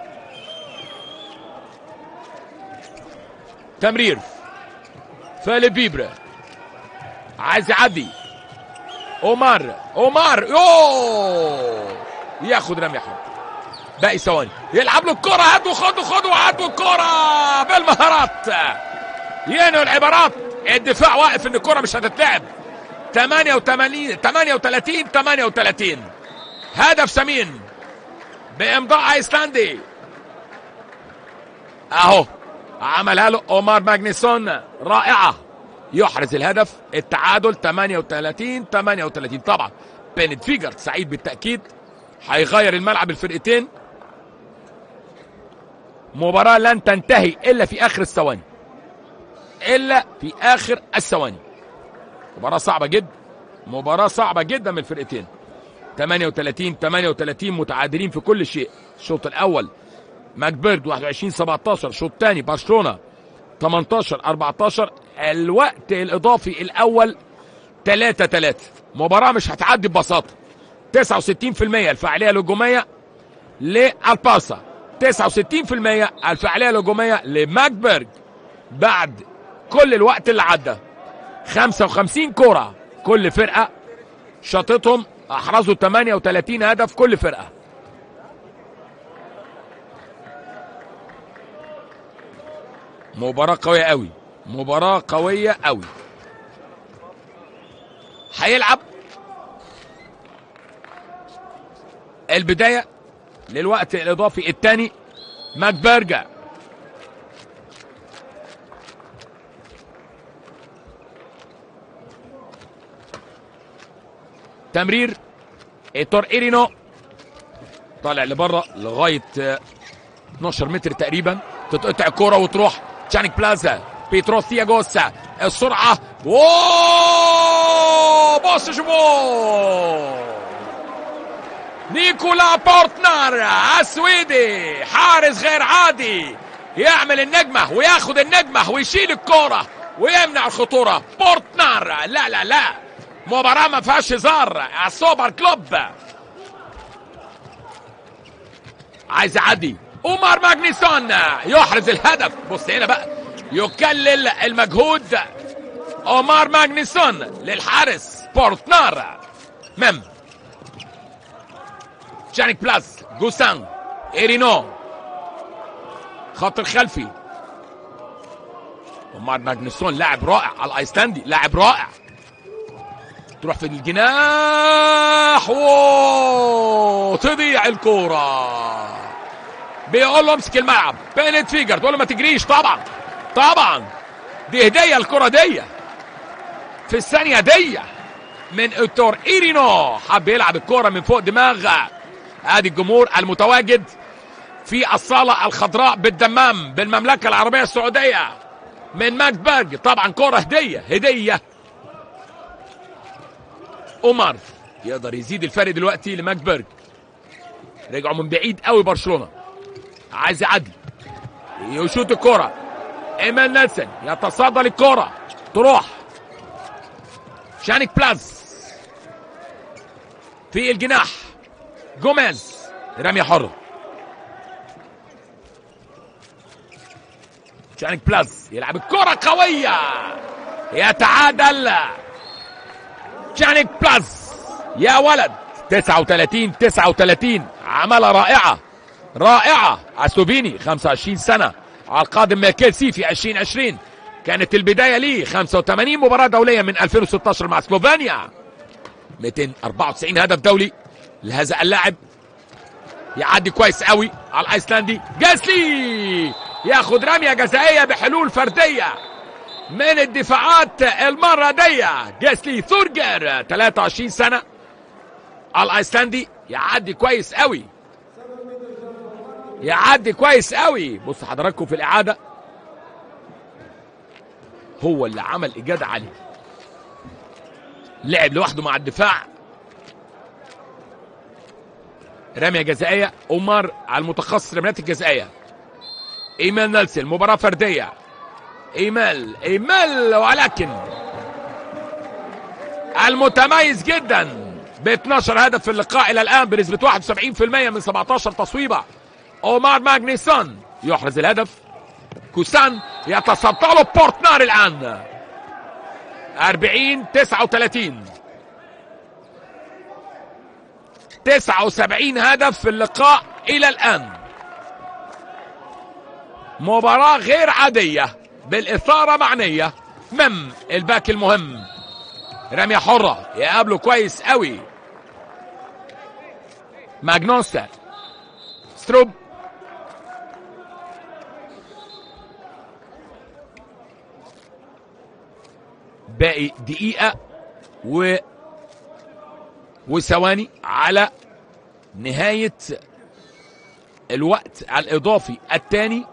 تمرير فالي بيبرا عايز يعدي اومار اومار يوه ياخد رمي حر باقي ثواني يلعب له الكرة هاتوا خدوا خدوا هاتوا الكرة بالمهارات ينهوا العبارات الدفاع واقف ان الكرة مش هتتلعب 88 38 38 هدف سمين بامضاء ايسلندي اهو عملها له اومار ماجنيسون رائعه يحرز الهدف التعادل 38 38 طبعا بينت فيجر سعيد بالتاكيد هيغير الملعب الفرقتين مباراه لن تنتهي الا في اخر الثواني الا في اخر الثواني مباراة صعبة جدا مباراة صعبة جدا من الفرقتين 38 38 متعادلين في كل شيء الشوط الأول ماكبيرد 21 17 الشوط الثاني برشلونة 18 14 الوقت الإضافي الأول 3 3 مباراة مش هتعدي ببساطة 69% الفاعلية الهجومية للباسا 69% الفاعلية الهجومية لماكبرج بعد كل الوقت اللي عدى 55 كرة كل فرقة شاطتهم احرزوا 38 هدف كل فرقة مباراة قوية قوي مباراة قوية قوي هيلعب البداية للوقت الإضافي الثاني ماكبرجا تمرير ايتور ايرينو طالع لبره لغايه آه، 12 متر تقريبا تتقطع الكوره وتروح تشانيك بلازا بيترو ثياغوسا السرعه واو بص شوفوا نيكولا بورتنر السويدي حارس غير عادي يعمل النجمة وياخد النجمة ويشيل الكورة ويمنع الخطورة بورتنر لا لا لا مباراة ما فيهاش هزار السوبر كلوب عايز يعدي اومار ماجنيسون يحرز الهدف بص هنا بقى يكلل المجهود اومار ماجنيسون للحارس بورتنر مم جانيك بلاس جوسان ايرينو خط الخلفي اومار ماجنيسون لاعب رائع على الايسلندي لاعب رائع تروح في الجناح و تضيع الكورة بيقول له امسك الملعب بينت فيجر تقول له ما تجريش طبعا طبعا دي هدية الكرة دي في الثانية دي من ايتور ايرينو حب يلعب الكرة من فوق دماغ ادي الجمهور المتواجد في الصالة الخضراء بالدمام بالمملكة العربية السعودية من ماكبرج طبعا كرة هدية هدية اومار يقدر يزيد الفرق دلوقتي لماكبرج رجعوا من بعيد قوي برشلونه عايز يعدي يشوط الكرة ايمان نيلسون يتصدى للكرة تروح شانيك بلاز في الجناح جوميز رمية حرة شانيك بلاز يلعب الكرة قوية يتعادل جانيك بلاز يا ولد 39 39 عملة رائعة رائعة اسلوفيني 25 سنة على القادم ميكيل سي في 2020 كانت البداية ليه 85 مباراة دولية من 2016 مع سلوفينيا 294 هدف دولي لهذا اللاعب يعدي كويس قوي على الايسلندي جاسلي ياخد رميه جزائيه بحلول فرديه من الدفاعات المره دي جاسلي ثورجر 23 سنه الايسلندي يعدي كويس قوي يعدي كويس قوي بص حضراتكم في الاعاده هو اللي عمل اجاده عليه لعب لوحده مع الدفاع رميه جزائيه عمر على المتخصص رميات الجزائيه ايمال نيلسون مباراه فرديه ايمال ايمال ولكن المتميز جدا ب 12 هدف في اللقاء الى الان بنسبه 71% من 17 تصويبه اومار ماجنيسون يحرز الهدف كوسان يتصدى له بورتنار الان 40 39 79 هدف في اللقاء الى الان مباراة غير عادية بالإثارة معنية مم الباك المهم رمية حرة يقابله كويس قوي ماجنوسا ستروب باقي دقيقة و وثواني على نهاية الوقت الإضافي الثاني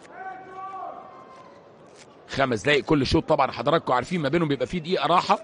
خمس دقايق كل شوط طبعا حضراتكم عارفين ما بينهم بيبقى فيه دقيقة راحة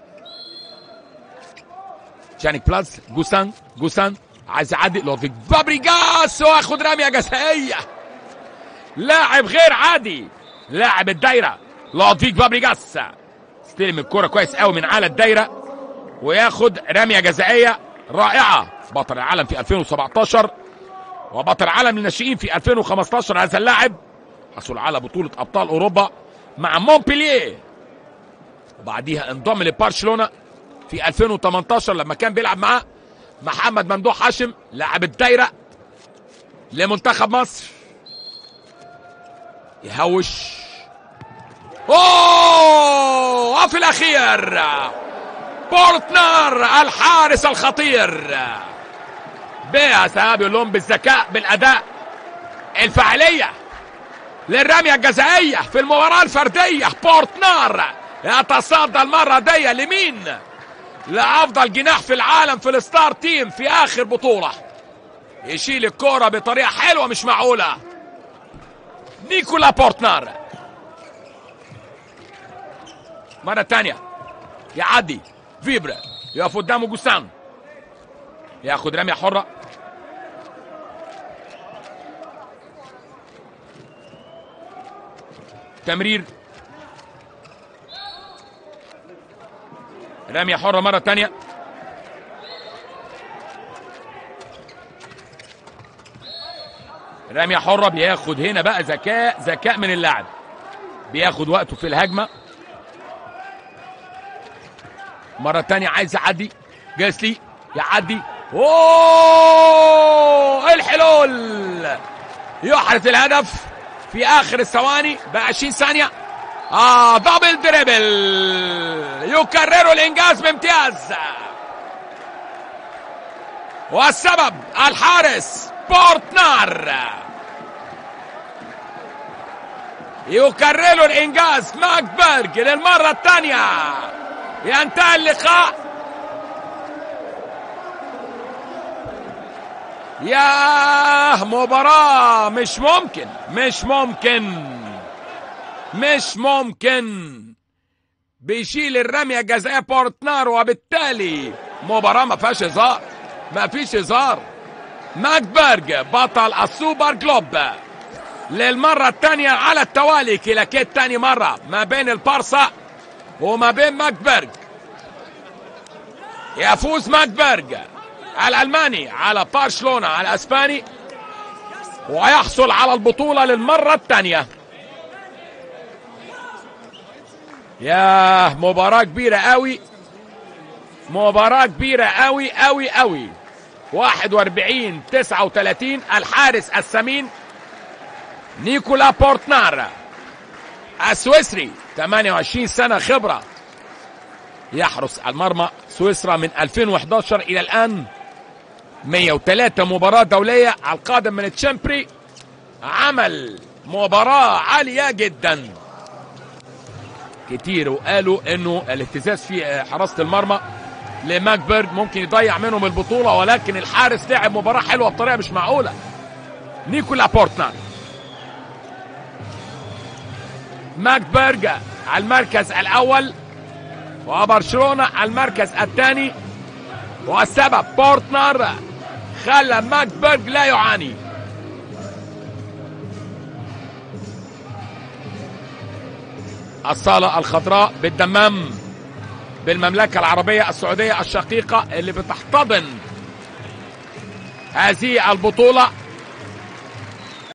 جانيك بلاس جوسان جوسان عايز يعدي لودفيك فابريجاس واخد رمية جزائية لاعب غير عادي لاعب الدايرة لودفيك فابريجاس استلم الكرة كويس قوي من على الدايرة وياخد رمية جزائية رائعة بطل العالم في 2017 وبطل العالم للناشئين في 2015 هذا اللاعب حصل على بطولة أبطال أوروبا مع مونبلييه وبعديها انضم لبرشلونة في 2018 لما كان بيلعب معاه محمد ممدوح هاشم لاعب الدايرة لمنتخب مصر يهوش اوه وفي الاخير بورتنر الحارس الخطير بيها سهاب لهم بالذكاء بالاداء الفعاليه للرميه الجزائيه في المباراه الفرديه بورتنر يتصدى المره دي لمين لافضل جناح في العالم في الستار تيم في اخر بطوله يشيل الكوره بطريقه حلوه مش معقوله نيكولا بورتنر مرة تانية يعدي فيبرا يقف قدامه جوسان ياخد رمية حرة تمرير رمية حرة مرة تانية رمية حرة بياخد هنا بقى ذكاء ذكاء من اللاعب بياخد وقته في الهجمة مرة تانية عايز يعدي جاسلي يعدي اوه الحلول يحرز الهدف في اخر الثواني ب 20 ثانية اه دبل دريبل يكرر الانجاز بامتياز والسبب الحارس بورتنار يكرر الانجاز ماكبرج للمرة الثانية ينتهي اللقاء ياه مباراة مش ممكن مش ممكن مش ممكن بيشيل الرمية الجزائية بورتنار وبالتالي مباراة ما فيهاش هزار ما فيش هزار ماكبرج بطل السوبر جلوب للمرة الثانية على التوالي كلاكيت تاني مرة ما بين البارسا وما بين ماكبرج يفوز ماكبرج الألماني على برشلونة الأسباني ويحصل على البطولة للمرة الثانية ياه مباراة كبيرة قوي مباراة كبيرة قوي قوي قوي 41 39 الحارس الثمين نيكولا بورتنار السويسري 28 سنة خبرة يحرس المرمى سويسرا من 2011 إلى الآن 103 مباراة دولية على القادم من تشامبري عمل مباراة عالية جدا كتير وقالوا انه الاهتزاز في حراسة المرمى لماكبرج ممكن يضيع منهم البطولة ولكن الحارس لعب مباراة حلوة بطريقة مش معقولة نيكولا بورتنر ماكبرج على المركز الأول وبرشلونة على المركز الثاني والسبب بورتنر خلى ماكبرج لا يعاني الصالة الخضراء بالدمام بالمملكة العربية السعودية الشقيقة اللي بتحتضن هذه البطولة